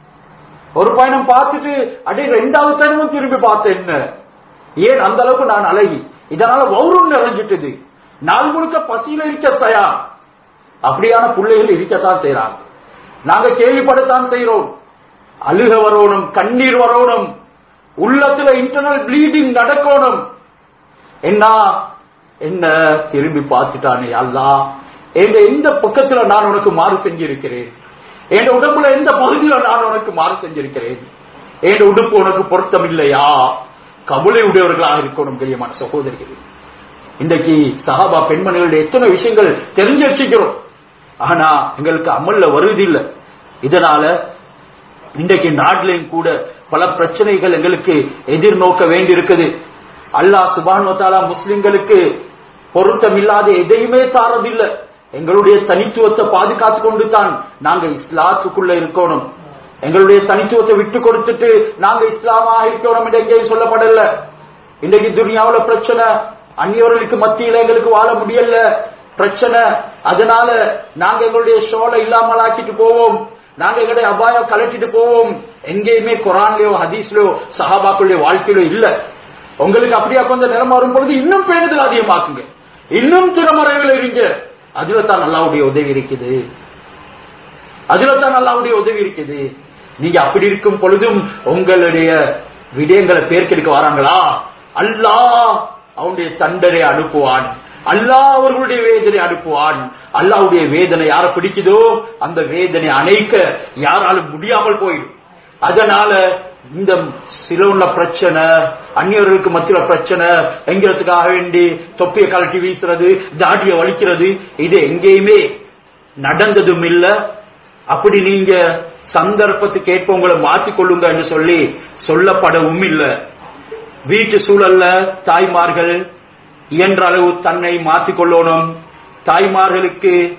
ஒரு பயணம் பார்த்துட்டு அடே ரெண்டாவது தைனமும் திரும்பி பார்த்த என்ன ஏன் அந்த அளவுக்கு நான் அழகி இதனால வௌரம் நிறைஞ்சிட்டது நாள் முழுக்க பசியில இருக்க தயார் அப்படியான பிள்ளைகள் இருக்கத்தான் செய்யறாங்க நாங்க கேள்விப்படத்தான் செய்யறோம் அழுக வரணும் கண்ணீர் வரணும் உள்ளத்துல இன்டர்னல் ப்ளீடிங் நடக்கணும் என்ன என்ன திரும்பி பார்த்துட்டானே அல்லா எந்த எந்த பக்கத்துல நான் உனக்கு மாறு செஞ்சிருக்கிறேன் என் உடம்புல எந்த பகுதியில நான் உனக்கு மாறு செஞ்சிருக்கிறேன் என் உடுப்பு உனக்கு பொருத்தம் இல்லையா கவலை உடையவர்களாக இருக்கணும் பெரியமான சகோதரிகள் இன்றைக்கு சஹாபா பெண்மணிகளுடைய எத்தனை விஷயங்கள் தெரிஞ்சு வச்சுக்கிறோம் ஆனா எங்களுக்கு அமல்ல வருவதில்லை இதனால இன்றைக்கு நாட்டிலையும் கூட பல பிரச்சனைகள் எங்களுக்கு எதிர்நோக்க வேண்டி இருக்குது அல்லாஹ் சுபான் முஸ்லிம்களுக்கு பொருத்தம் இல்லாத எதையுமே தாரதில்லை எங்களுடைய தனித்துவத்தை பாதுகாத்து கொண்டு தான் நாங்க இஸ்லாத்துக்குள்ள இருக்கணும் எங்களுடைய தனித்துவத்தை விட்டு கொடுத்துட்டு நாங்க இஸ்லாமா இருக்கணும் என்று எங்கேயும் சொல்லப்படல இன்றைக்கு துனியாவுல பிரச்சனை அந்நியவர்களுக்கு மத்தியில எங்களுக்கு வாழ முடியல பிரச்சனை அதனால நாங்க எங்களுடைய ஷோலை இல்லாமல் ஆக்கிட்டு போவோம் நாங்க எங்களுடைய அபாயம் கலட்டிட்டு போவோம் எங்கேயுமே குரான்லயோ ஹதீஸ்லயோ சஹாபாக்களுடைய வாழ்க்கையிலோ இல்ல உங்களுக்கு அப்படியா கொஞ்சம் நிலம் வரும் பொழுது இன்னும் பேணுதல் அதிகமாக்குங்க இன்னும் திறமறைகள் இருங்க அதுல தான் அல்லாவுடைய உதவி இருக்குது அதுல தான் அல்லாவுடைய உதவி இருக்குது நீங்க அப்படி இருக்கும் பொழுதும் உங்களுடைய விடயங்களை பேர்க்கெடுக்க வராங்களா அல்லாஹ் அவனுடைய தண்டனை அனுப்புவான் அல்லாஹ் அவர்களுடைய வேதனை அனுப்புவான் அல்லாவுடைய வேதனை யார பிடிக்குதோ அந்த வேதனை அணைக்க யாராலும் முடியாமல் போயிடும் அதனால இந்த சில உள்ள பிரச்சனை அந்நியர்களுக்கு மத்தியில பிரச்சனை எங்கிறதுக்காக வேண்டி தொப்பியை கலட்டி வீசுறது தாடிய வலிக்கிறது இது எங்கேயுமே நடந்ததும் இல்ல அப்படி நீங்க சந்தர்ப்பத்துக்கு ஏற்ப உங்களை மாற்றிக்கொள்ளுங்க என்று சொல்லி சொல்லப்படவும் இல்லை வீட்டு சூழல்ல தாய்மார்கள் இயன்ற அளவு தன்னை மாற்றிக்கொள்ளணும் தாய்மார்களுக்கு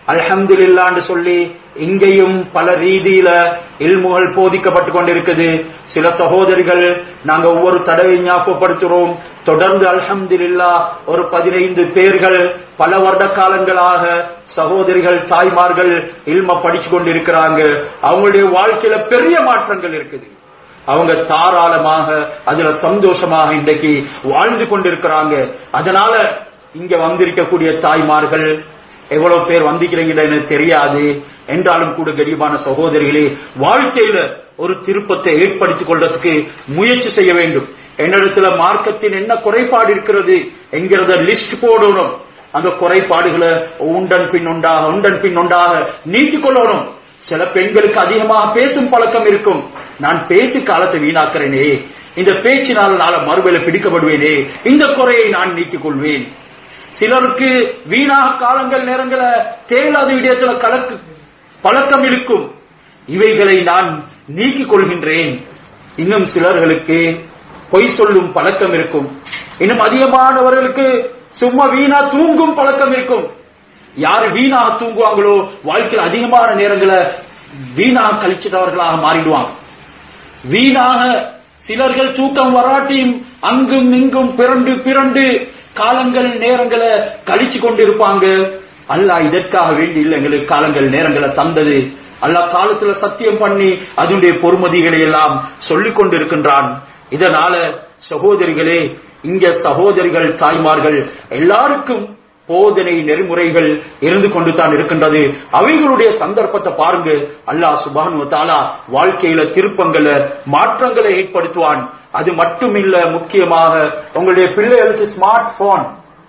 அல்ஹம்துலில்லான்னு சொல்லி இங்கேயும் பல ரீதியில இல்முகள் போதிக்கப்பட்டு கொண்டிருக்குது சில சகோதரிகள் நாங்க ஒவ்வொரு தடவை ஞாபகப்படுத்துறோம் தொடர்ந்து அல்ஹம்துலில்லா ஒரு பதினைந்து பேர்கள் பல வருட காலங்களாக சகோதரிகள் தாய்மார்கள் இல்ம படிச்சு கொண்டிருக்கிறாங்க அவங்களுடைய வாழ்க்கையில பெரிய மாற்றங்கள் இருக்குது அவங்க தாராளமாக அதுல சந்தோஷமாக இன்றைக்கு வாழ்ந்து கொண்டிருக்கிறாங்க அதனால இங்க வந்திருக்கக்கூடிய தாய்மார்கள் எவ்வளவு பேர் வந்திருக்கிறீங்க எனக்கு தெரியாது என்றாலும் கூட கரிபான சகோதரிகளே வாழ்க்கையில ஒரு திருப்பத்தை ஏற்படுத்திக் கொள்றதுக்கு முயற்சி செய்ய வேண்டும் என்னிடத்துல மார்க்கத்தின் என்ன குறைபாடு இருக்கிறது என்கிறத லிஸ்ட் போடணும் அந்த குறைபாடுகளை உண்டன் பின் உண்டாக உண்டன் பின் உண்டாக நீக்கிக் கொள்ளணும் சில பெண்களுக்கு அதிகமாக பேசும் பழக்கம் இருக்கும் நான் பேச்சு காலத்தை வீணாக்கிறேனே இந்த பேச்சினால் நாள மறுவேளை பிடிக்கப்படுவேனே இந்த குறையை நான் நீக்கிக் கொள்வேன் சிலருக்கு வீணாக காலங்கள் நேரங்கள தேவையில்லாத விடயத்துல கலக்கு பழக்கம் இருக்கும் இவைகளை நான் நீக்கிக் கொள்கின்றேன் இன்னும் சிலர்களுக்கு பொய் சொல்லும் பழக்கம் இருக்கும் இன்னும் அதிகமானவர்களுக்கு சும்மா வீணா தூங்கும் பழக்கம் இருக்கும் யாரு வீணாக தூங்குவாங்களோ வாழ்க்கையில் அதிகமான நேரங்களை வீணாக கழிச்சிட்டவர்களாக மாறிடுவாங்க வீணாக சிலர்கள் தூக்கம் வராட்டியும் அங்கும் இங்கும் பிறண்டு பிறண்டு காலங்கள் நேரங்களை கழிச்சு கொண்டிருப்பாங்க அல்லாஹ் இதற்காக வேண்டி இல்லை எங்களுக்கு காலங்கள் நேரங்களை தந்தது அல்லாஹ் காலத்துல சத்தியம் பண்ணி அதனுடைய பொறுமதிகளை எல்லாம் சொல்லிக் கொண்டிருக்கின்றான் இதனால சகோதரிகளே இங்க சகோதரிகள் தாய்மார்கள் எல்லாருக்கும் போதனை நெறிமுறைகள் இருந்து கொண்டு தான் இருக்கின்றது அவைகளுடைய சந்தர்ப்பத்தை பாருங்க அல்லாஹ் சுபானு தாலா வாழ்க்கையில திருப்பங்களை மாற்றங்களை ஏற்படுத்துவான் அது மட்டுமில்ல முக்கியமாக உங்களுடைய பிள்ளைகளுக்கு ஸ்மார்ட் போன்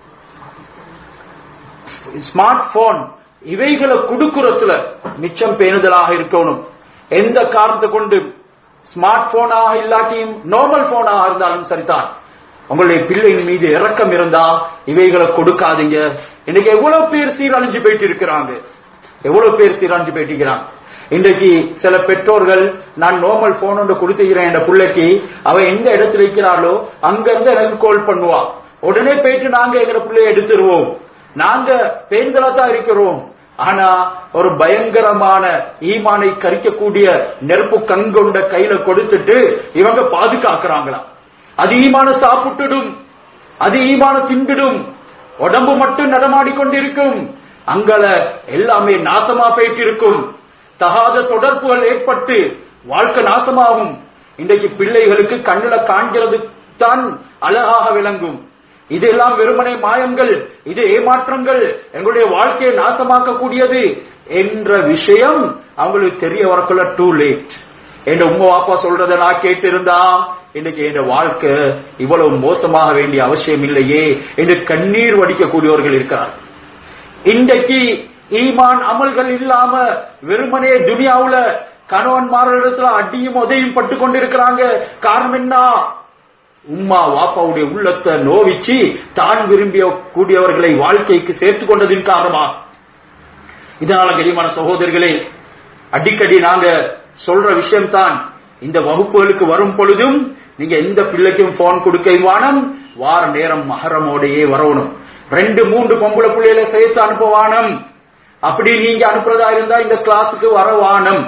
ஸ்மார்ட் போன் இவைகளை கொடுக்கறதுல மிச்சம் பேணுதலாக இருக்கணும் எந்த காரணத்தை கொண்டு ஸ்மார்ட் போனாக இல்லாட்டியும் நார்மல் போனாக இருந்தாலும் சரிதான் உங்களுடைய பிள்ளையின் மீது இரக்கம் இருந்தா இவைகளை கொடுக்காதீங்க இன்னைக்கு எவ்வளவு பேர் சீரழிஞ்சு போயிட்டு இருக்கிறாங்க எவ்வளவு பேர் சீரழிஞ்சு போயிட்டு இன்றைக்கு சில பெற்றோர்கள் நான் நார்மல் போன் ஒன்று கொடுத்துக்கிறேன் என் பிள்ளைக்கு அவ எந்த இடத்துல இருக்கிறாளோ அங்க இருந்து எனக்கு கால் பண்ணுவா உடனே போயிட்டு நாங்க எங்க பிள்ளைய எடுத்துருவோம் நாங்க பெண்களா தான் இருக்கிறோம் ஆனா ஒரு பயங்கரமான ஈமானை கரிக்கக்கூடிய நெருப்பு கங்கொண்ட கையில கொடுத்துட்டு இவங்க பாதுகாக்கிறாங்களாம் அது ஈமான சாப்பிட்டுடும் அது ஈமான தின்பிடும் உடம்பு மட்டும் நடமாடி கொண்டிருக்கும் அங்கல எல்லாமே நாசமா போயிட்டு இருக்கும் தகாத தொடர்புகள் ஏற்பட்டு வாழ்க்கை நாசமாகும் இன்றைக்கு பிள்ளைகளுக்கு கண்ணுல காண்கிறது தான் அழகாக விளங்கும் இதெல்லாம் வெறுமனை மாயங்கள் இது ஏமாற்றங்கள் எங்களுடைய வாழ்க்கையை நாசமாக்கக்கூடியது என்ற விஷயம் அவங்களுக்கு தெரிய வரக்குள்ள டூ லேட் என் உங்க வாப்பா சொல்றத நான் கேட்டு இருந்தா இன்னைக்கு என் வாழ்க்கை இவ்வளவு மோசமாக வேண்டிய அவசியம் இல்லையே என்று கண்ணீர் வடிக்கக்கூடியவர்கள் இருக்கிறார் இன்றைக்கு ஈமான் அமல்கள் இல்லாம வெறுமனே துனியாவுல கணவன்மாரிடத்துல அடியும் உதவியும் பட்டு கொண்டிருக்கிறாங்க காரணம் என்ன உம்மா வாப்பாவுடைய உள்ளத்தை நோவிச்சு தான் விரும்பிய கூடியவர்களை வாழ்க்கைக்கு சேர்த்துக் கொண்டதின் காரணமா இதனால கரிமான சகோதரர்களே அடிக்கடி நாங்க சொல்ற விஷயம் தான் இந்த வகுப்புகளுக்கு வரும் பொழுதும் நீங்க எந்த பிள்ளைக்கும் போன் கொடுக்க வானம் வார நேரம் மகரமோடையே வரணும் ரெண்டு மூன்று பொம்பளை பிள்ளைகளை சேர்த்து அனுப்புவானம் அப்படி நீங்க அனுப்புறதா இருந்தா இந்த கிளாஸுக்கு வர வானம்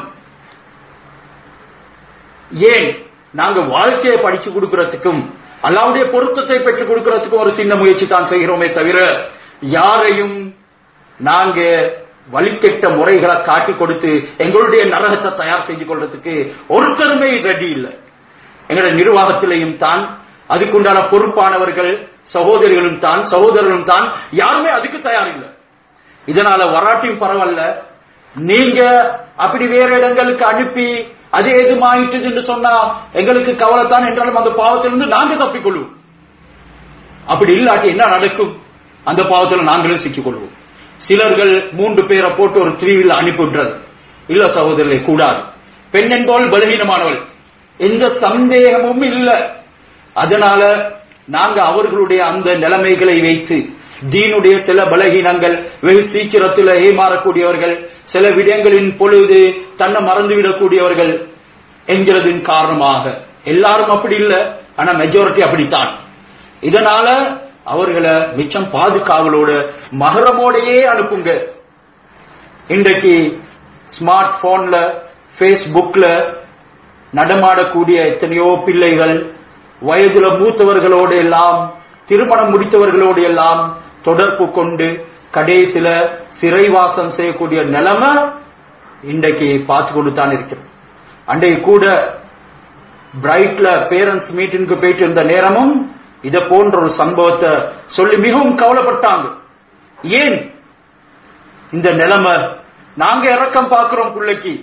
ஏன் நாங்க வாழ்க்கையை படிச்சு கொடுக்கறதுக்கும் அல்லாவுடைய பொருத்தத்தை பெற்றுக் கொடுக்கறதுக்கும் ஒரு சின்ன முயற்சி தான் செய்கிறோமே தவிர யாரையும் நாங்க வழிகெட்ட முறைகளை காட்டி கொடுத்து எங்களுடைய நரகத்தை தயார் செய்து கொள்றதுக்கு ஒருத்தருமே ரெடி இல்லை எங்களுடைய நிர்வாகத்திலையும் தான் அதுக்குண்டான பொறுப்பானவர்கள் சகோதரிகளும் தான் சகோதரர்களும் தான் யாருமே அதுக்கு தயார் இல்லை இதனால வராட்டியும் பரவாயில்ல நீங்க அப்படி வேற இடங்களுக்கு அனுப்பி அது எதுமாயிட்டு என்று சொன்னா எங்களுக்கு கவலைத்தான் என்றாலும் அந்த பாவத்திலிருந்து நாங்க தப்பிக்கொள்வோம் அப்படி இல்லாட்டி என்ன நடக்கும் அந்த பாவத்தில் நாங்களும் சிக்கிக்கொள்வோம் சிலர்கள் மூன்று பேரை போட்டு ஒரு திருவிழா அனுப்பி விடுறது இல்ல சகோதரரை கூடாது பெண் என்பவள் பலகீனமானவள் எந்த சந்தேகமும் இல்லை அதனால நாங்க அவர்களுடைய அந்த நிலைமைகளை வைத்து தீனுடைய சில பலகீனங்கள் வெகு சீக்கிரத்தில் ஏமாறக்கூடியவர்கள் சில விடயங்களின் பொழுது தன்னை மறந்துவிடக்கூடியவர்கள் என்கிறதின் காரணமாக எல்லாரும் அப்படி இல்லை ஆனா மெஜாரிட்டி அப்படித்தான் இதனால அவர்களை மிச்சம் பாதுகாவலோட மகரமோடையே அனுப்புங்க இன்றைக்கு ஸ்மார்ட் போன்ல பேஸ்புக்ல நடமாடக்கூடிய எத்தனையோ பிள்ளைகள் வயதுல மூத்தவர்களோடு எல்லாம் திருமணம் முடித்தவர்களோடு எல்லாம் தொடர்பு கொண்டு கடைசில சிறைவாசம் செய்யக்கூடிய நிலைமை இன்றைக்கு பார்த்து கொண்டு தான் இருக்கிறோம் அன்றைக்கு கூட பிரைட்ல பேரண்ட்ஸ் மீட்டிங்க்கு போயிட்டு இருந்த நேரமும் இத போன்ற ஒரு சம்பவத்தை சொல்லி மிகவும் கவலைப்பட்டாங்க ஏன் இந்த நிலைமை நாங்க இறக்கம் பார்க்கிறோம் பிள்ளைக்கு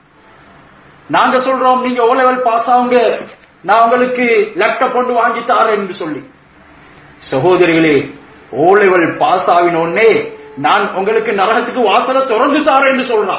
நாங்க சொல்றோம் நீங்க ஓ லெவல் பாஸ் ஆகுங்க நான் உங்களுக்கு லேப்டாப் கொண்டு வாங்கி தாரேன் என்று சொல்லி சகோதரிகளே ஓ லெவல் பாஸ் ஆகினோடனே நான் உங்களுக்கு நரகத்துக்கு வாசலை திறந்து தாரேன் என்று சொல்றான்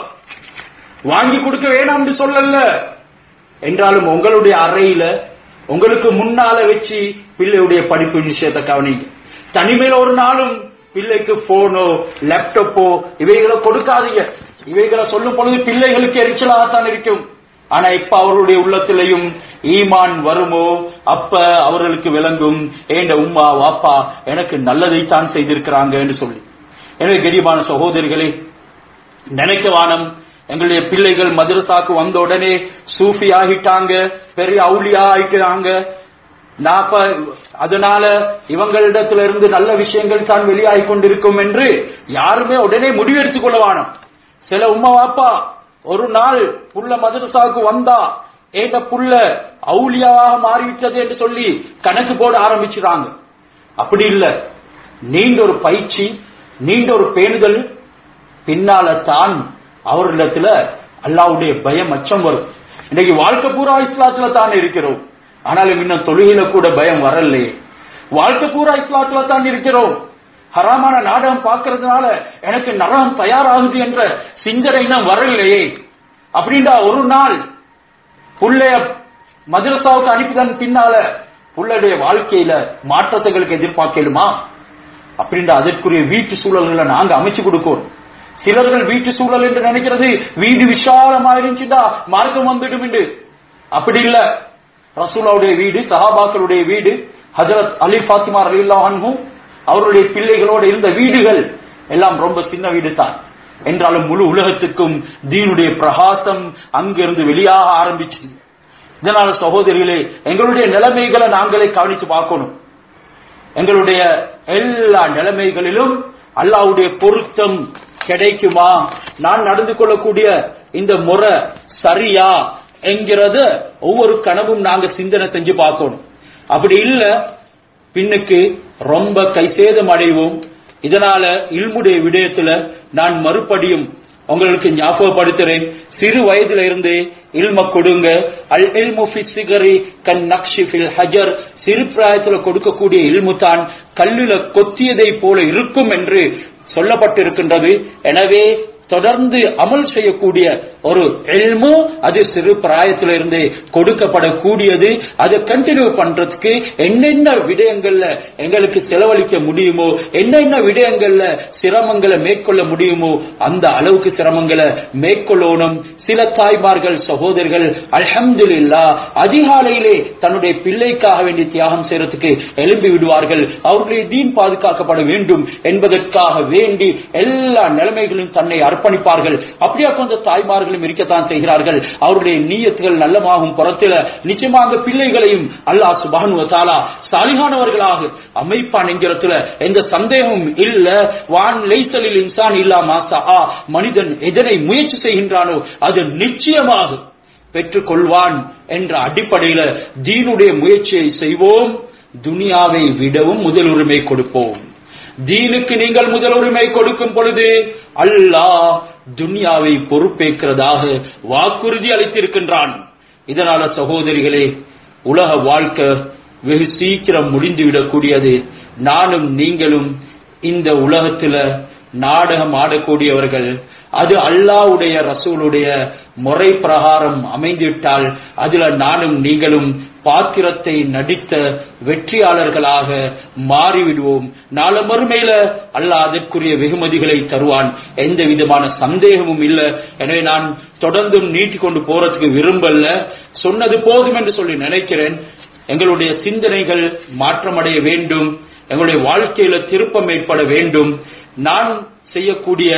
வாங்கி கொடுக்க வேணாம் என்று சொல்லல என்றாலும் உங்களுடைய அறையில உங்களுக்கு முன்னால வச்சு பிள்ளையுடைய படிப்பு விஷயத்தை கவனிங்க தனிமையில ஒரு நாளும் பிள்ளைக்கு போனோ லேப்டாப்போ இவைகளை கொடுக்காதீங்க இவைகளை சொல்லும் பொழுது பிள்ளைகளுக்கு எரிச்சலாகத்தான் இருக்கும் ஆனா இப்ப அவர்களுடைய உள்ளத்திலையும் ஈமான் வருமோ அப்ப அவர்களுக்கு விளங்கும் ஏண்ட உம்மா வாப்பா எனக்கு நல்லதைத்தான் செய்திருக்கிறாங்க என்று சொல்லி எனவே கரியமான சகோதரிகளே நினைக்க வானம் எங்களுடைய பிள்ளைகள் மதரசாக்கு வந்த உடனே சூஃபி ஆகிட்டாங்க பெரிய அவுளியா ஆயிட்டாங்க நான் அப்ப அதனால இவங்களிடத்துல இருந்து நல்ல விஷயங்கள் தான் வெளியாகி கொண்டிருக்கும் என்று யாருமே உடனே முடிவெடுத்துக் கொள்ள வானம் சில உம்மா வாப்பா ஒரு நாள் புள்ள மதரசாவுக்கு வந்தா ஏண்ட புள்ள அவுளியாவாக மாறிவிட்டது என்று சொல்லி கணக்கு போட ஆரம்பிச்சுறாங்க அப்படி இல்ல நீண்ட ஒரு பயிற்சி நீண்ட ஒரு பேணுதல் பின்னால தான் அவர்களிடத்துல அல்லாவுடைய பயம் அச்சம் வரும் இன்னைக்கு வாழ்க்கை பூரா இஸ்லாத்துல தான் இருக்கிறோம் ஆனாலும் இன்னும் தொழுகையில கூட பயம் வரலையே வாழ்க்கை பூரா இஸ்லாத்துல தான் இருக்கிறோம் ஹராமான நாடகம் பார்க்கறதுனால எனக்கு நரகம் தயாராகுது என்ற சிந்தனை தான் வரலையே அப்படின்றா ஒரு நாள் புள்ளைய மதரசாவுக்கு அனுப்பிதன் பின்னால புள்ளைய வாழ்க்கையில மாற்றத்துகளுக்கு எதிர்பார்க்கலுமா அப்படின்ற அதற்குரிய வீட்டு சூழல்களை நாங்க அமைச்சு கொடுக்கோம் சிலர்கள் வீட்டு சூழல் என்று நினைக்கிறது வீடு விசாலமா இருந்துச்சுடா மார்க்கம் வந்துடும் என்று அப்படி இல்ல ரசூலாவுடைய வீடு சஹாபாக்களுடைய வீடு ஹஜரத் அலி பாத்திமா ரலில்லா அன்ஹும் அவருடைய பிள்ளைகளோடு இருந்த வீடுகள் எல்லாம் ரொம்ப சின்ன வீடு தான் என்றாலும் முழு உலகத்துக்கும் தீனுடைய பிரகாசம் அங்கிருந்து வெளியாக ஆரம்பிச்சு இதனால சகோதரிகளே எங்களுடைய நிலைமைகளை நாங்களே கவனிச்சு பார்க்கணும் எங்களுடைய எல்லா நிலைமைகளிலும் அல்லாவுடைய பொருத்தம் கிடைக்குமா நான் நடந்து கொள்ளக்கூடிய இந்த முறை சரியா என்கிறது ஒவ்வொரு கனவும் நாங்க சிந்தனை செஞ்சு பார்க்கணும் அப்படி இல்ல பின்னுக்கு ரொம்ப கைசேதம் அடைவோம் இதனால இல்முடைய விடயத்துல நான் மறுபடியும் உங்களுக்கு ஞாபகப்படுத்துறேன் சிறு வயதுல இருந்து இல்ம கொடுங்க அல் இல்மு சிகரி கண் நக்ஷி ஃபில் ஹஜர் சிறு பிராயத்துல கொடுக்கக்கூடிய இல்மு தான் கல்லுல கொத்தியதை போல இருக்கும் என்று சொல்லப்பட்டிருக்கின்றது எனவே தொடர்ந்து அமல் செய்யக்கூடிய ஒரு எல்மு அது சிறு பிராயத்திலிருந்து கொடுக்கப்படக்கூடியது அதை கண்டினியூ பண்றதுக்கு என்னென்ன விடயங்கள்ல எங்களுக்கு செலவழிக்க முடியுமோ என்னென்ன விடயங்கள்ல சிரமங்களை மேற்கொள்ள முடியுமோ அந்த அளவுக்கு சிரமங்களை மேற்கொள்ளணும் சில தாய்மார்கள் சகோதரர்கள் அல்ஹம்துலில்லா அதிகாலையிலே தன்னுடைய பிள்ளைக்காக வேண்டி தியாகம் செய்யறதுக்கு எழும்பி விடுவார்கள் அவர்களுடைய தீன் பாதுகாக்கப்பட வேண்டும் என்பதற்காக வேண்டி எல்லா நிலைமைகளும் தன்னை அர்ப்பணிப்பார்கள் அப்படியா கொஞ்சம் தாய்மார்களும் இருக்கத்தான் செய்கிறார்கள் அவருடைய நீயத்துகள் நல்லமாகும் புறத்தில நிச்சயமாக பிள்ளைகளையும் அல்லாஹ் சுபானு தாலா சாலிகானவர்களாக அமைப்பான் என்கிறதுல எந்த சந்தேகமும் இல்ல வான் லைசலில் இன்சான் இல்லா மாசா மனிதன் எதனை முயற்சி செய்கின்றானோ அது நிச்சயமாக பெற்றுக் கொள்வான் என்ற அடிப்படையில தீனுடைய முயற்சியை செய்வோம் துனியாவை விடவும் முதல் உரிமை கொடுப்போம் தீனுக்கு நீங்கள் முதல் உரிமை கொடுக்கும் பொழுது அல்லாஹ் துன்யாவை பொறுப்பேற்கிறதாக வாக்குறுதி அளித்திருக்கின்றான் இதனால சகோதரிகளே உலக வாழ்க்கை வெகு சீக்கிரம் முடிந்துவிடக்கூடியது நானும் நீங்களும் இந்த உலகத்துல நாடகம் ஆடக்கூடியவர்கள் அது அல்லாவுடைய ரசூலுடைய முறை பிரகாரம் அமைந்துவிட்டால் அதுல நானும் நீங்களும் பாத்திரத்தை நடித்த வெற்றியாளர்களாக மாறிவிடுவோம் நாள மறுமையில அல்லாஹ் அதற்குரிய வெகுமதிகளை தருவான் எந்த விதமான சந்தேகமும் இல்லை எனவே நான் தொடர்ந்தும் நீட்டிக் கொண்டு போறதுக்கு விரும்பல சொன்னது போதும் என்று சொல்லி நினைக்கிறேன் எங்களுடைய சிந்தனைகள் மாற்றமடைய வேண்டும் எங்களுடைய வாழ்க்கையில திருப்பம் ஏற்பட வேண்டும் நான் செய்யக்கூடிய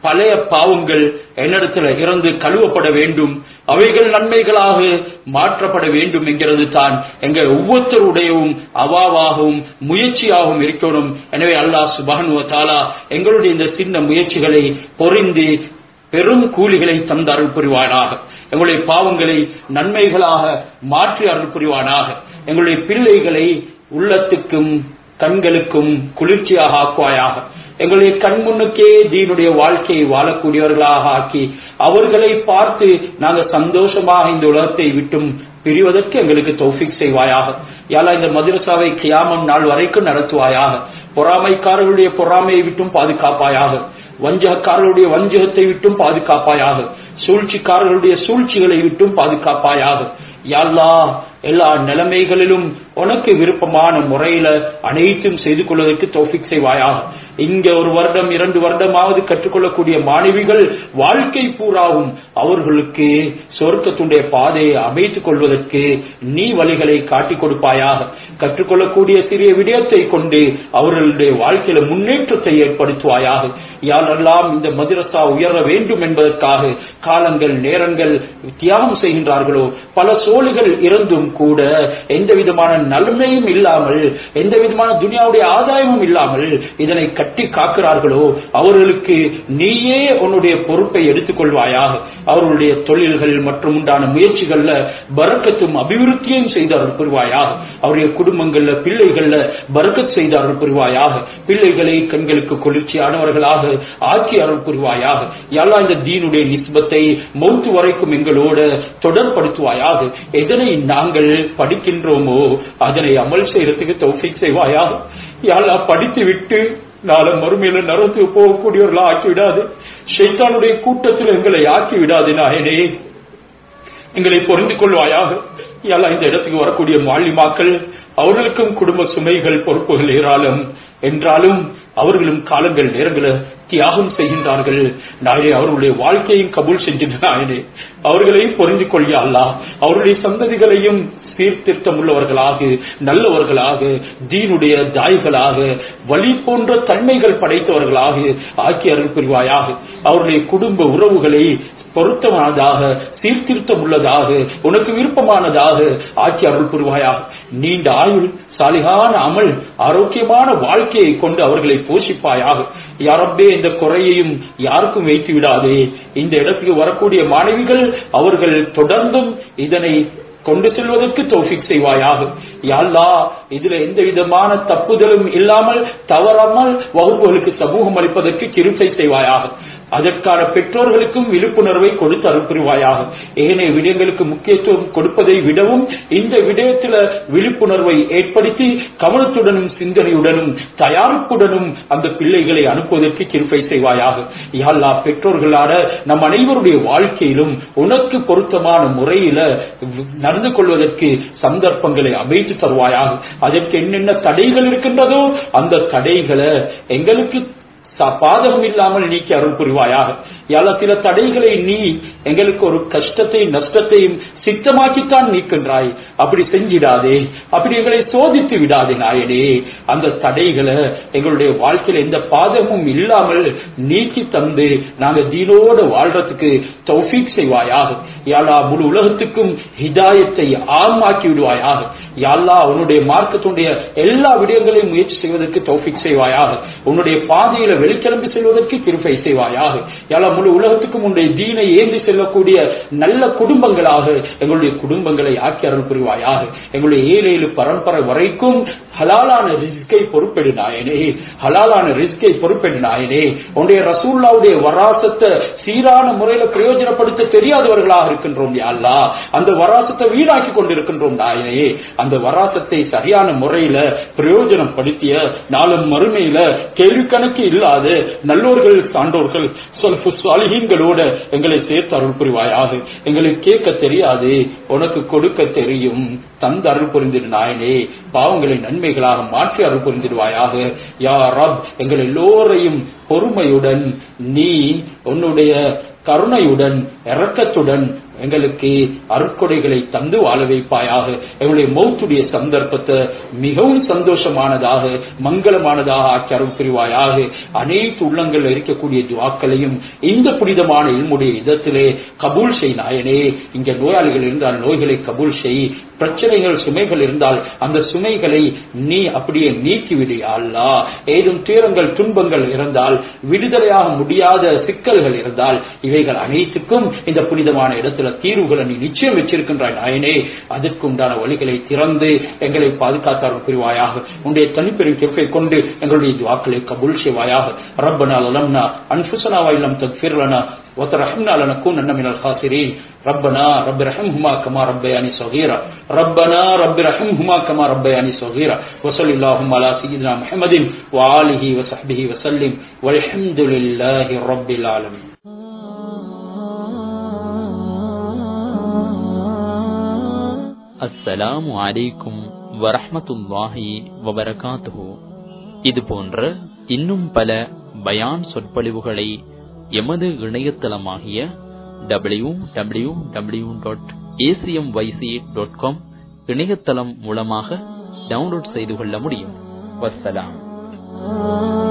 பழைய பாவங்கள் என்னிடத்துல இறந்து கழுவப்பட வேண்டும் அவைகள் நன்மைகளாக மாற்றப்பட வேண்டும் என்கிறது தான் எங்கள் ஒவ்வொருத்தருடையவும் அவாவாகவும் முயற்சியாகவும் இருக்கணும் எனவே அல்லாஹ் சுபானு தாலா எங்களுடைய இந்த சின்ன முயற்சிகளை பொறிந்து பெரும் கூலிகளை தந்து அருள் புரிவானாக எங்களுடைய பாவங்களை நன்மைகளாக மாற்றி அருள் புரிவானாக எங்களுடைய பிள்ளைகளை உள்ளத்துக்கும் கண்களுக்கும் குளிர்ச்சியாக ஆக்குவாயாக எங்களுடைய கண் முன்னுக்கே தீனுடைய வாழ்க்கையை வாழக்கூடியவர்களாக ஆக்கி அவர்களை பார்த்து நாங்கள் சந்தோஷமாக இந்த உலகத்தை விட்டும் பிரிவதற்கு எங்களுக்கு தௌஃபிக் செய்வாயாக யாலா இந்த மதுரசாவை கியாமம் நாள் வரைக்கும் நடத்துவாயாக பொறாமைக்காரர்களுடைய பொறாமையை விட்டும் பாதுகாப்பாயாக வஞ்சகக்காரர்களுடைய வஞ்சகத்தை விட்டும் பாதுகாப்பாயாக சூழ்ச்சிக்காரர்களுடைய சூழ்ச்சிகளை விட்டும் பாதுகாப்பாயாக யாழ்லா எல்லா நிலைமைகளிலும் உனக்கு விருப்பமான முறையில அனைத்தும் செய்து கொள்வதற்கு தோஃபிக் செய்வாயாக இங்க ஒரு வருடம் இரண்டு வருடமாவது கற்றுக்கொள்ளக்கூடிய மாணவிகள் வாழ்க்கை பூராவும் அவர்களுக்கு சொர்க்கத்துடைய பாதையை அமைத்துக் கொள்வதற்கு நீ வழிகளை காட்டிக் கொடுப்பாயாக கற்றுக்கொள்ளக்கூடிய சிறிய விடயத்தை கொண்டு அவர்களுடைய வாழ்க்கையில முன்னேற்றத்தை ஏற்படுத்துவாயாக யாரெல்லாம் இந்த மதுரசா உயர வேண்டும் என்பதற்காக காலங்கள் நேரங்கள் தியாகம் செய்கின்றார்களோ பல சோழிகள் இருந்தும் கூட எந்த விதமான நன்மையும் இல்லாமல் எந்த விதமான துனியாவுடைய ஆதாயமும் இல்லாமல் இதனை கட்டி காக்கிறார்களோ அவர்களுக்கு நீயே உன்னுடைய பொறுப்பை எடுத்துக்கொள்வாயாக அவர்களுடைய தொழில்கள் மற்றும் உண்டான முயற்சிகள்ல பறக்கத்தும் அபிவிருத்தியும் செய்து அருள் புரிவாயாக அவருடைய குடும்பங்கள்ல பிள்ளைகள்ல பறக்கத் செய்து அருள் புரிவாயாக பிள்ளைகளை கண்களுக்கு குளிர்ச்சியானவர்களாக ஆக்கி அருள் புரிவாயாக எல்லா இந்த தீனுடைய நிஸ்பத்தை மௌத்து வரைக்கும் எங்களோட தொடர்படுத்துவாயாக எதனை நாங்கள் படிக்கின்றோமோ அதனை அமல் செய்யறதுக்கு தௌஃபிக் செய்வாயாக யாரா படித்து விட்டு நாளை மறுமையில நரத்து போகக்கூடியவர்களா ஆக்கி விடாது ஷைத்தானுடைய கூட்டத்தில் எங்களை ஆக்கி விடாது நாயனே எங்களை பொருந்து கொள்வாயாக எல்லா இந்த இடத்துக்கு வரக்கூடிய மாலிமாக்கள் அவர்களுக்கும் குடும்ப சுமைகள் பொறுப்புகள் ஏராளம் என்றாலும் அவர்களும் காலங்கள் நேரங்களை தியாகம் செய்கின்றார்கள் நாயனே அவர்களுடைய வாழ்க்கையும் கபூல் செஞ்சின்ற நாயனே அவர்களையும் பொறிந்து கொள்ளியா அல்லா அவருடைய சந்ததிகளையும் சீர்திருத்தம் உள்ளவர்களாக நல்லவர்களாக தீனுடைய தாய்களாக வழி போன்ற தன்மைகள் படைத்தவர்களாக ஆக்கி அருள் புரிவாயாக அவருடைய குடும்ப உறவுகளை பொருத்தமானதாக சீர்திருத்தம் உள்ளதாக உனக்கு விருப்பமானதாக ஆக்கி அருள் புரிவாயாக நீண்ட ஆயுள் சாலிகான அமல் ஆரோக்கியமான வாழ்க்கையை கொண்டு அவர்களை போஷிப்பாயாக யாரப்பே இந்த குறையையும் யாருக்கும் வைத்து விடாதே இந்த இடத்துக்கு வரக்கூடிய மாணவிகள் அவர்கள் தொடர்ந்தும் இதனை கொண்டு செல்வதற்கு தௌஃபிக் செய்வாயாக யாழ்லா இதுல எந்த விதமான தப்புதலும் இல்லாமல் தவறாமல் வகுப்புகளுக்கு சமூகம் அளிப்பதற்கு கிருப்பை செய்வாயாக அதற்கான பெற்றோர்களுக்கும் விழிப்புணர்வை கொடுத்து அனுப்புவாயாக ஏனைய விடயங்களுக்கு முக்கியத்துவம் கொடுப்பதை விடவும் இந்த விடயத்தில் விழிப்புணர்வை ஏற்படுத்தி கவனத்துடனும் சிந்தனையுடனும் தயாரிப்புடனும் அந்த பிள்ளைகளை அனுப்புவதற்கு கிருப்பை செய்வாயாக யாழ்லா பெற்றோர்களான நம் அனைவருடைய வாழ்க்கையிலும் உனக்கு பொருத்தமான முறையில நடந்து கொள்வதற்கு சந்தர்ப்பங்களை அமைத்து தருவாயாக அதற்கு என்னென்ன தடைகள் இருக்கின்றதோ அந்த தடைகளை எங்களுக்கு பாதகம் இல்லாமல் நீக்கி அருள் புரிவாயாக யால சில தடைகளை நீ எங்களுக்கு ஒரு கஷ்டத்தையும் நஷ்டத்தையும் சித்தமாக்கித்தான் நீக்கின்றாய் அப்படி செஞ்சிடாதே அப்படி எங்களை சோதித்து விடாதே நாயனே அந்த தடைகளை எங்களுடைய வாழ்க்கையில எந்த பாதகமும் இல்லாமல் நீக்கி தந்து நாங்க தீனோட வாழ்றதுக்கு தௌஃபீக் செய்வாயாக யாலா முழு உலகத்துக்கும் ஹிதாயத்தை ஆமாக்கி விடுவாயாக யாழ்லா உன்னுடைய மார்க்கத்துடைய எல்லா விடயங்களையும் முயற்சி செய்வதற்கு தௌஃபிக் செய்வாயாக உன்னுடைய பாதையில வெளிக்கிளம்பி செல்வதற்கு கிருப்பை செய்வாயாக யாழா முழு உலகத்துக்கும் உன்னுடைய தீனை ஏந்தி செல்லக்கூடிய நல்ல குடும்பங்களாக எங்களுடைய குடும்பங்களை ஆக்கி அருள் புரிவாயாக எங்களுடைய ஏழு ஏழு பரம்பரை வரைக்கும் ஹலாலான ரிஸ்கை பொறுப்பெடு நாயனே ஹலாலான ரிஸ்கை பொறுப்பெடு நாயனே உன்னுடைய ரசூல்லாவுடைய வராசத்தை சீரான முறையில பிரயோஜனப்படுத்த தெரியாதவர்களாக இருக்கின்றோம் யாழ்லா அந்த வராசத்தை வீணாக்கி கொண்டிருக்கின்றோம் நாயனே அந்த வராசத்தை சரியான முறையில பிரயோஜனப்படுத்திய நாளும் மறுமையில கேள்வி கணக்கு இல்லாத நல்லோர்கள் சான்றோர்கள் சாலிகீன்களோட எங்களை சேர்த்து அருள் புரிவாயாக எங்களுக்கு கேட்க தெரியாது உனக்கு கொடுக்க தெரியும் தந்து அருள் புரிந்திரு நாயனே பாவங்களை நன்மைகளாக மாற்றி அருள் புரிந்திடுவாயாக யா ரப் எங்கள் எல்லோரையும் பொறுமையுடன் நீ உன்னுடைய கருணையுடன் இரக்கத்துடன் எங்களுக்கு அருட்கொடைகளை தந்து வாழ வைப்பாயாக எங்களுடைய மௌத்துடைய சந்தர்ப்பத்தை மிகவும் சந்தோஷமானதாக மங்களமானதாக ஆக்கி அருள் புரிவாயாக அனைத்து உள்ளங்கள் இருக்கக்கூடிய துவாக்களையும் இந்த புனிதமான இல்முடைய இதத்திலே கபூல் செய் நாயனே இங்க நோயாளிகள் இருந்தால் நோய்களை கபூல் செய் பிரச்சனைகள் சுமைகள் இருந்தால் அந்த சுமைகளை நீ அப்படியே நீக்கிவிடு யா அல்லாஹ் ஏதும் துயரங்கள் துன்பங்கள் இருந்தால் விடுதலையாக முடியாத சிக்கல்கள் இருந்தால் இவைகள் அனைத்துக்கும் இந்த புனிதமான இடத்துல தீர்வுகளை நீ நிச்சயம் வச்சிருக்கின்றாய் நாயனே அதற்குண்டான வழிகளை திறந்து எங்களை பாதுகாத்தார்கள் புரிவாயாக உன்னுடைய தனிப்பெரும் கிருப்பை கொண்டு எங்களுடைய துவாக்களை கபூல் செய்வாயாக ரப்பனா லலம்னா அன்ஃபுசனா வைலம் தக்ஃபிர் லனா وترحمنا لنكونن من الخاسرين ربنا رب رحمهما كما ربياني صغيرا ربنا رب رحمهما كما ربياني صغيرا وصل اللهم على سيدنا محمد وآله وصحبه وسلم والحمد لله رب العالمين அஸ்ஸலாமு அலைக்கும் வரஹ்மத்துல்லாஹி வபரகாத்துஹு இது போன்ற இன்னும் பல பயான் சொற்பொழிவுகளை எமது இணையதளமாகிய W W W dot ACM YC dot com இணையதளம் மூலமாக டவுன்லோட் செய்து கொள்ள முடியும் வஸ்ஸலாம்